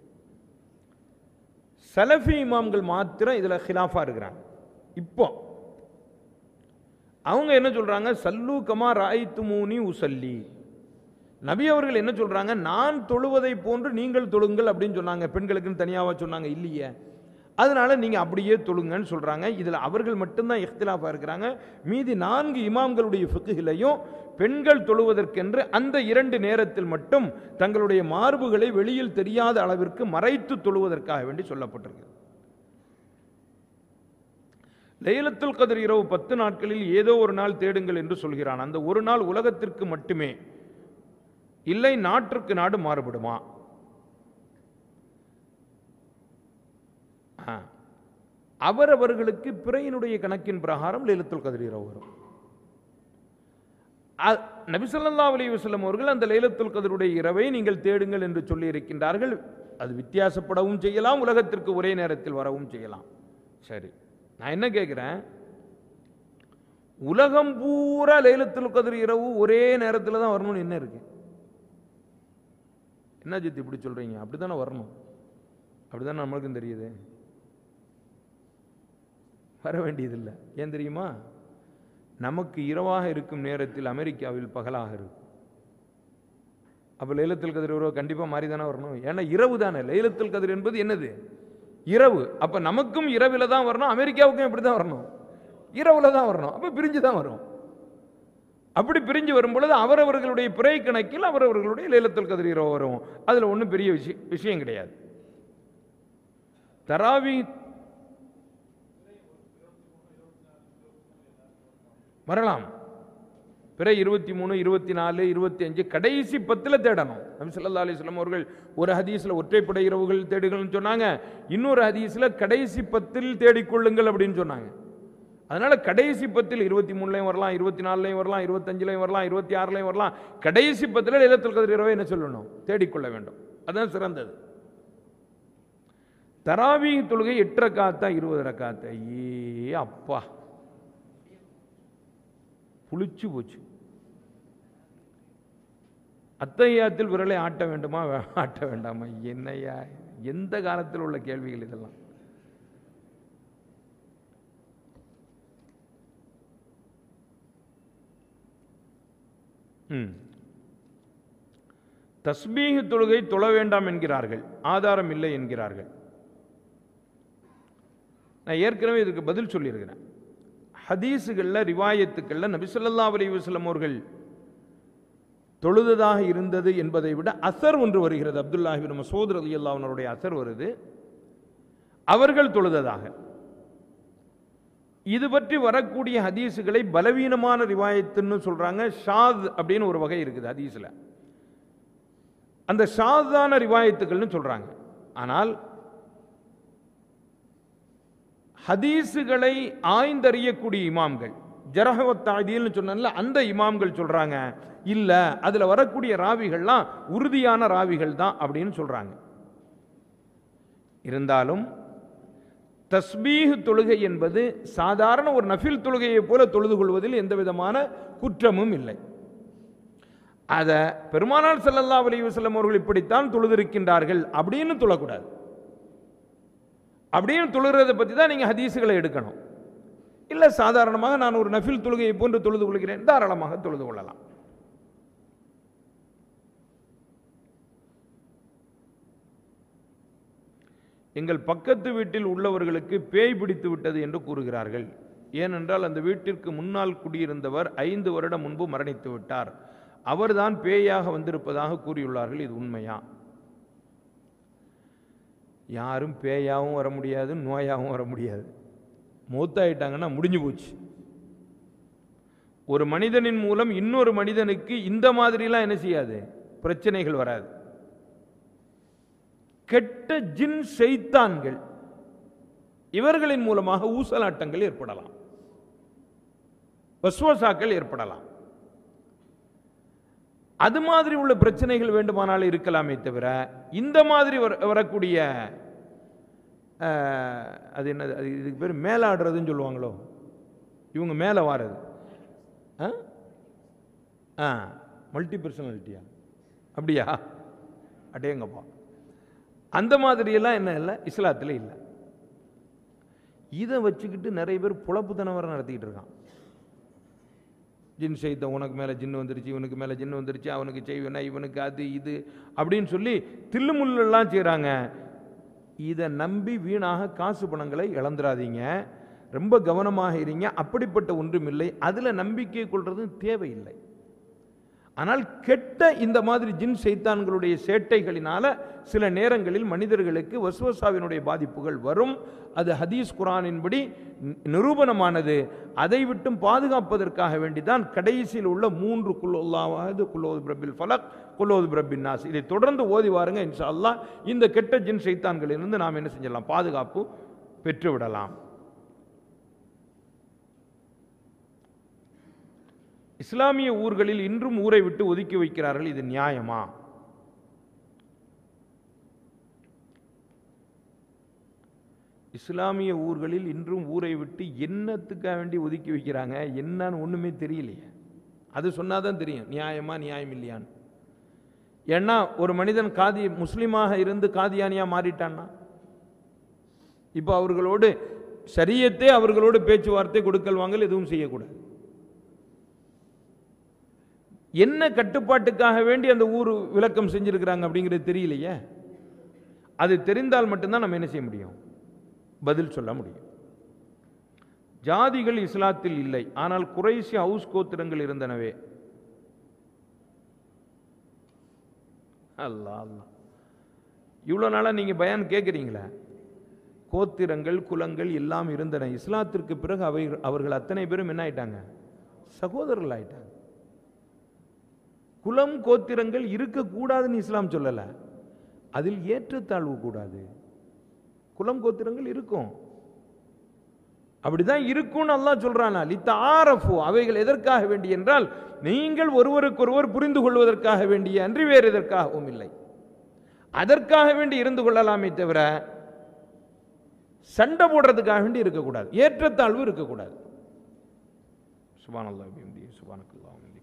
சலஃபி இமாம்கள் மாத்திரம் இதில் ஹிலாஃபா இருக்கிறாங்க இப்போ அவங்க என்ன சொல்றாங்க சல்லு கமா ராய்த்து மூனி உசல்லி நபி அவர்கள் என்ன சொல்றாங்க நான் தொழுவதை போன்று நீங்கள் தொழுங்கள் அப்படின்னு சொன்னாங்க பெண்களுக்குன்னு தனியாவா சொன்னாங்க இல்லையே அதனால நீங்க அப்படியே தொழுங்கன்னு சொல்றாங்க இதுல அவர்கள் மட்டும்தான் இஃப்திலாஃபா இருக்கிறாங்க மீதி நான்கு இமாம்களுடைய ஃபிக்குகளையும் பெண்கள் தொழுவதற்கென்று அந்த இரண்டு நேரத்தில் மட்டும் தங்களுடைய மார்புகளை வெளியில் தெரியாத அளவிற்கு மறைத்து தொழுவதற்காக வேண்டி சொல்லப்பட்டிருக்கு லைலத்துல் கதிர் இரவு பத்து நாட்களில் ஏதோ ஒரு நாள் தேடுங்கள் என்று சொல்கிறான் அந்த ஒரு நாள் உலகத்திற்கு மட்டுமே இல்லை நாட்டிற்கு நாடு மாறுபடுமா ஆ. அவரவர்களுக்கு பிறையினுடைய கணக்கின் பிரகாரம் லைலத்துல் கதிர் இரவு வரும் அ- நபி ஸல்லல்லாஹு அலைஹி வஸல்லம் அவர்கள் அந்த லைலத்துல் கதிருடைய இரவை நீங்கள் தேடுங்கள் என்று சொல்லி இருக்கின்றார்கள் அது வித்தியாசப்படவும் செய்யலாம் உலகத்திற்கு ஒரே நேரத்தில் வரவும் செய்யலாம் சரி நான் என்ன கேட்குறேன் உலகம் பூரா லைலத்துல் கதிர் இரவு ஒரே நேரத்தில் தான் வரணும்னு என்ன இருக்கு என்ன ஜித்து இப்படி சொல்றீங்க அப்படித்தானே வரணும் அப்படிதானே நம்மளுக்கும் தெரியுது வர வேண்டியதில்லை ஏன் தெரியுமா நமக்கு இரவாக இருக்கும் நேரத்தில் அமெரிக்காவில் பகலாக இருக்கும் அப்போ லைலத்துல் கதிர் இரவு கண்டிப்பாக மாறி தானே வரணும் ஏன்னா இரவு தானே லைலத்துல் கதிர் என்பது என்னது இரவு அப்போ நமக்கும் இரவில் தான் வரணும் அமெரிக்காவுக்கும் எப்படி தான் வரணும் இரவில் தான் வரணும் அப்போ பிரிஞ்சு தான் வரும் அப்படி பிரிஞ்சு வரும் பொழுது அவரவர்களுடைய பிறை கணக்கில் அவரவர்களுடைய லைலத்துல் கதிர் இரவு வரும் அதில் ஒன்றும் பெரிய விஷயம் விஷயம் கிடையாது தராவி வரலாம் பிற இருபத்தி மூணு இருபத்தி நாலு இருபத்தி அஞ்சு கடைசி பத்தில் தேடணும் நபி ஸல்லல்லாஹு அலைஹி வஸல்லம் அவர்கள் ஒரு ஹதீஸில் ஒற்றைப்படை இரவுகள் தேடுகள்னு சொன்னாங்க இன்னொரு ஹதீஸில் கடைசி பத்தில் தேடிக்கொள்ளுங்கள் அப்படின்னு சொன்னாங்க அதனால கடைசி பத்தில் இருபத்தி மூணுலையும் வரலாம் இருபத்தி நாலுலையும் வரலாம் இருபத்தஞ்சுலையும் வரலாம் இருபத்தி ஆறுலையும் வரலாம் கடைசி பத்தில் லைலத்துல் கதிர் இரவை என்ன சொல்லணும் தேடிக்கொள்ள வேண்டும் அதுதான் சிறந்தது தராவி தொழுகை எட்டு ரக்காத்தா இருபது ரக்காத்தா ஏ அப்பா புளிச்சு போச்சு அத்தையாத்தில் விரலை ஆட்ட வேண்டுமா வே- ஆட்ட வேண்டாமா என்னையா எந்த காலத்தில் உள்ள கேள்விகள் இதெல்லாம் ம் தஸ்பீஹ் தொழுகை தொழ வேண்டாம் என்கிறார்கள் ஆதாரம் இல்லை என்கிறார்கள் நான் ஏற்கனவே இதுக்கு பதில் சொல்லியிருக்கிறேன் ஹதீஸுகளில் ரிவாயத்துக்களில் நபி ஸல்லல்லாஹு அலைஹி வஸல்லம் அவர்கள் தொழுததாக இருந்தது என்பதை விட அசர் ஒன்று வருகிறது அப்துல்லாஹிபின் மசூத் ரலியல்லாஹு அன்ஹுடைய அசர் வருது அவர்கள் தொழுததாக இது பற்றி வரக்கூடிய ஹதீஸுகளை பலவீனமான ரிவாயத்துன்னு சொல்றாங்க ஷாத் அப்படின்னு ஒரு வகை இருக்குது ஹதீஸ்ல அந்த ஷாதான ரிவாயத்துக்கள்னு சொல்றாங்க ஆனால் ஹதீஸுகளை ஆய்ந்தறியக்கூடிய இமாம்கள் ஜரஹவத்தாதியல்னு சொன்னல அந்த இமாம்கள் சொல்றாங்க இல்ல அதுல வரக்கூடிய ராவிகள்லாம் உறுதியான ராவிகள் தான் அப்படின்னு சொல்றாங்க இருந்தாலும் தஸ்பீஹ் தொழுகை என்பது சாதாரண ஒரு நஃபில் தொழுகையைப் போல தொழுது கொள்வதில் எந்த விதமான குற்றமும் இல்லை அதை பெருமானார் ஸல்லல்லாஹு அலைஹி வஸல்லம் அவர்கள் இப்படித்தான் தொழுதிருக்கின்றார்கள் அப்படின்னு தொழக்கூடாது அப்படின்னு தொழுகிறத பற்றி தான் நீங்கள் ஹதீஸுகளை எடுக்கணும் இல்லை சாதாரணமாக நான் ஒரு நஃபில் தொழுகையை போன்று தொழுது கொள்கிறேன் தாராளமாக தொழுது கொள்ளலாம் எங்கள் பக்கத்து வீட்டில் உள்ளவர்களுக்கு பேய் பிடித்து விட்டது என்று கூறுகிறார்கள் ஏனென்றால் அந்த வீட்டிற்கு முன்னால் குடியிருந்தவர் ஐந்து வருடம் முன்பு மரணித்து விட்டார் அவர்தான் பேயாக வந்திருப்பதாக கூறியுள்ளார்கள் இது உண்மையா யாரும் பேயாகவும் வர முடியாது நோயாகவும் வர முடியாது மூத்தாயிட்டாங்கன்னா முடிஞ்சு போச்சு ஒரு மனிதனின் மூலம் இன்னொரு மனிதனுக்கு இந்த மாதிரிலாம் என்ன செய்யாது பிரச்சனைகள் வராது கெட்ட ஜின் செய்தான்கள் இவர்களின் மூலமாக ஊசலாட்டங்கள் ஏற்படலாம் வஸ்வசாக்கள் ஏற்படலாம் அது மாதிரி உள்ள பிரச்சனைகள் வேண்டுமானால் இருக்கலாமே தவிர இந்த மாதிரி வர- வரக்கூடிய அஹ், அது என்னது அது இதுக்கு பேர் மேலாடுறதுன்னு சொல்லுவாங்களோ இவங்க மேலே வாரது ஆ ஆ மல்டி பர்சனாலிட்டியா அப்படியா அடேங்கப்பா அந்த மாதிரியெல்லாம் என்ன இல்லை இஸ்லாத்தில் இல்லை இதை வச்சுக்கிட்டு நிறைய பேர் புலப்புத்தனம் வர நடத்திக்கிட்டு இருக்கான் ஜின் செய்த உனக்கு மேலே ஜின்னு வந்துருச்சு இவனுக்கு மேலே ஜின்னு வந்துருச்சு அவனுக்கு செய்வன இவனுக்கு அது இது அப்படின்னு சொல்லி தில்லுமுள்ளெல்லாம் செய்கிறாங்க இதை நம்பி வீணாக காசு பணங்களை இழந்துடாதீங்க ரொம்ப கவனமாக இருங்க அப்படிப்பட்ட ஒன்றுமில்லை அதில் நம்பிக்கை கொள்வது தேவையில்லை ஆனால் கெட்ட இந்த மாதிரி ஜின் சைத்தான்களுடைய சேட்டைகளினால சில நேரங்களில் மனிதர்களுக்கு வஸ்வசாவினுடைய பாதிப்புகள் வரும் அது ஹதீஸ் குரானின்படி நி- நிரூபணமானது அதை விட்டும் பாதுகாப்பதற்காக வேண்டிதான் கடைசியில் உள்ள மூன்று குல்லோல்லாவது குல்லோது பிரபில் ஃபலக் குல்லோது பிரபின் நாஸ் இதை தொடர்ந்து ஓதி வாருங்க இன்ஷா அல்லாஹ் இந்த கெட்ட ஜின் சைத்தான்களிலிருந்து நாம் என்ன செஞ்சிடலாம் பாதுகாப்பு பெற்றுவிடலாம் இஸ்லாமிய ஊர்களில் இன்றும் ஊரை விட்டு ஒதுக்கி வைக்கிறார்கள் இது நியாயமா இஸ்லாமிய ஊர்களில் இன்றும் ஊரை விட்டு என்னத்துக்காக வேண்டி ஒதுக்கி வைக்கிறாங்க என்னன்னு ஒண்ணுமே தெரியலையே அது சொன்னாதான் தெரியும் நியாயமா நியாயம் இல்லையான்னு ஏன்னா ஒரு மனிதன் காதி முஸ்லீமாக இருந்து காதியானியா மாறிட்டான்னா இப்போ அவர்களோடு சரியத்தே அவர்களோடு பேச்சுவார்த்தை கொடுக்கல் வாங்கல் எதுவும் செய்யக்கூடாது என்ன கட்டுப்பாட்டுக்காக வேண்டி அந்த ஊர் விளக்கம் செஞ்சிருக்கிறாங்க அப்படிங்கிறது தெரியலையே அது தெரிந்தால் மட்டும்தான் நம்ம என்ன செய்ய முடியும் பதில் சொல்ல முடியும் ஜாதிகள் இஸ்லாத்தில் இல்லை ஆனால் குறைசி ஹவுஸ் கோத்திரங்கள் இருந்தனவே அல்லாஹ் அல்லாஹ் இவ்வளோ நாளாக நீங்கள் பயான் கேட்குறீங்களே கோத்திரங்கள் குலங்கள் எல்லாம் இருந்தன இஸ்லாத்திற்கு பிறகு அவை அவர்கள் அத்தனை பேரும் என்ன ஆயிட்டாங்க சகோதரர்கள் ஆயிட்டாங்க குலம் கோத்திரங்கள் இருக்கக்கூடாதுன்னு இஸ்லாம் சொல்லல அதில் ஏற்றத்தாழ்வு கூடாது குலம் கோத்திரங்கள் இருக்கும் அப்படிதான் இருக்கும்னு அல்லாஹ் சொல்றானா லித்த ஆரஃபு அவைகள் எதற்காக வேண்டி என்றால் நீங்கள் ஒருவருக்கொருவர் புரிந்து கொள்வதற்காக வேண்டிய அன்றி வேறு எதற்காகவும் இல்லை அதற்காக வேண்டி இருந்து கொள்ளலாமே தவிர சண்டை போடுறதுக்காக வேண்டி இருக்கக்கூடாது ஏற்றத்தாழ்வு இருக்கக்கூடாது சுபானல்லாஹ் சுபானக்கல்லாஹ்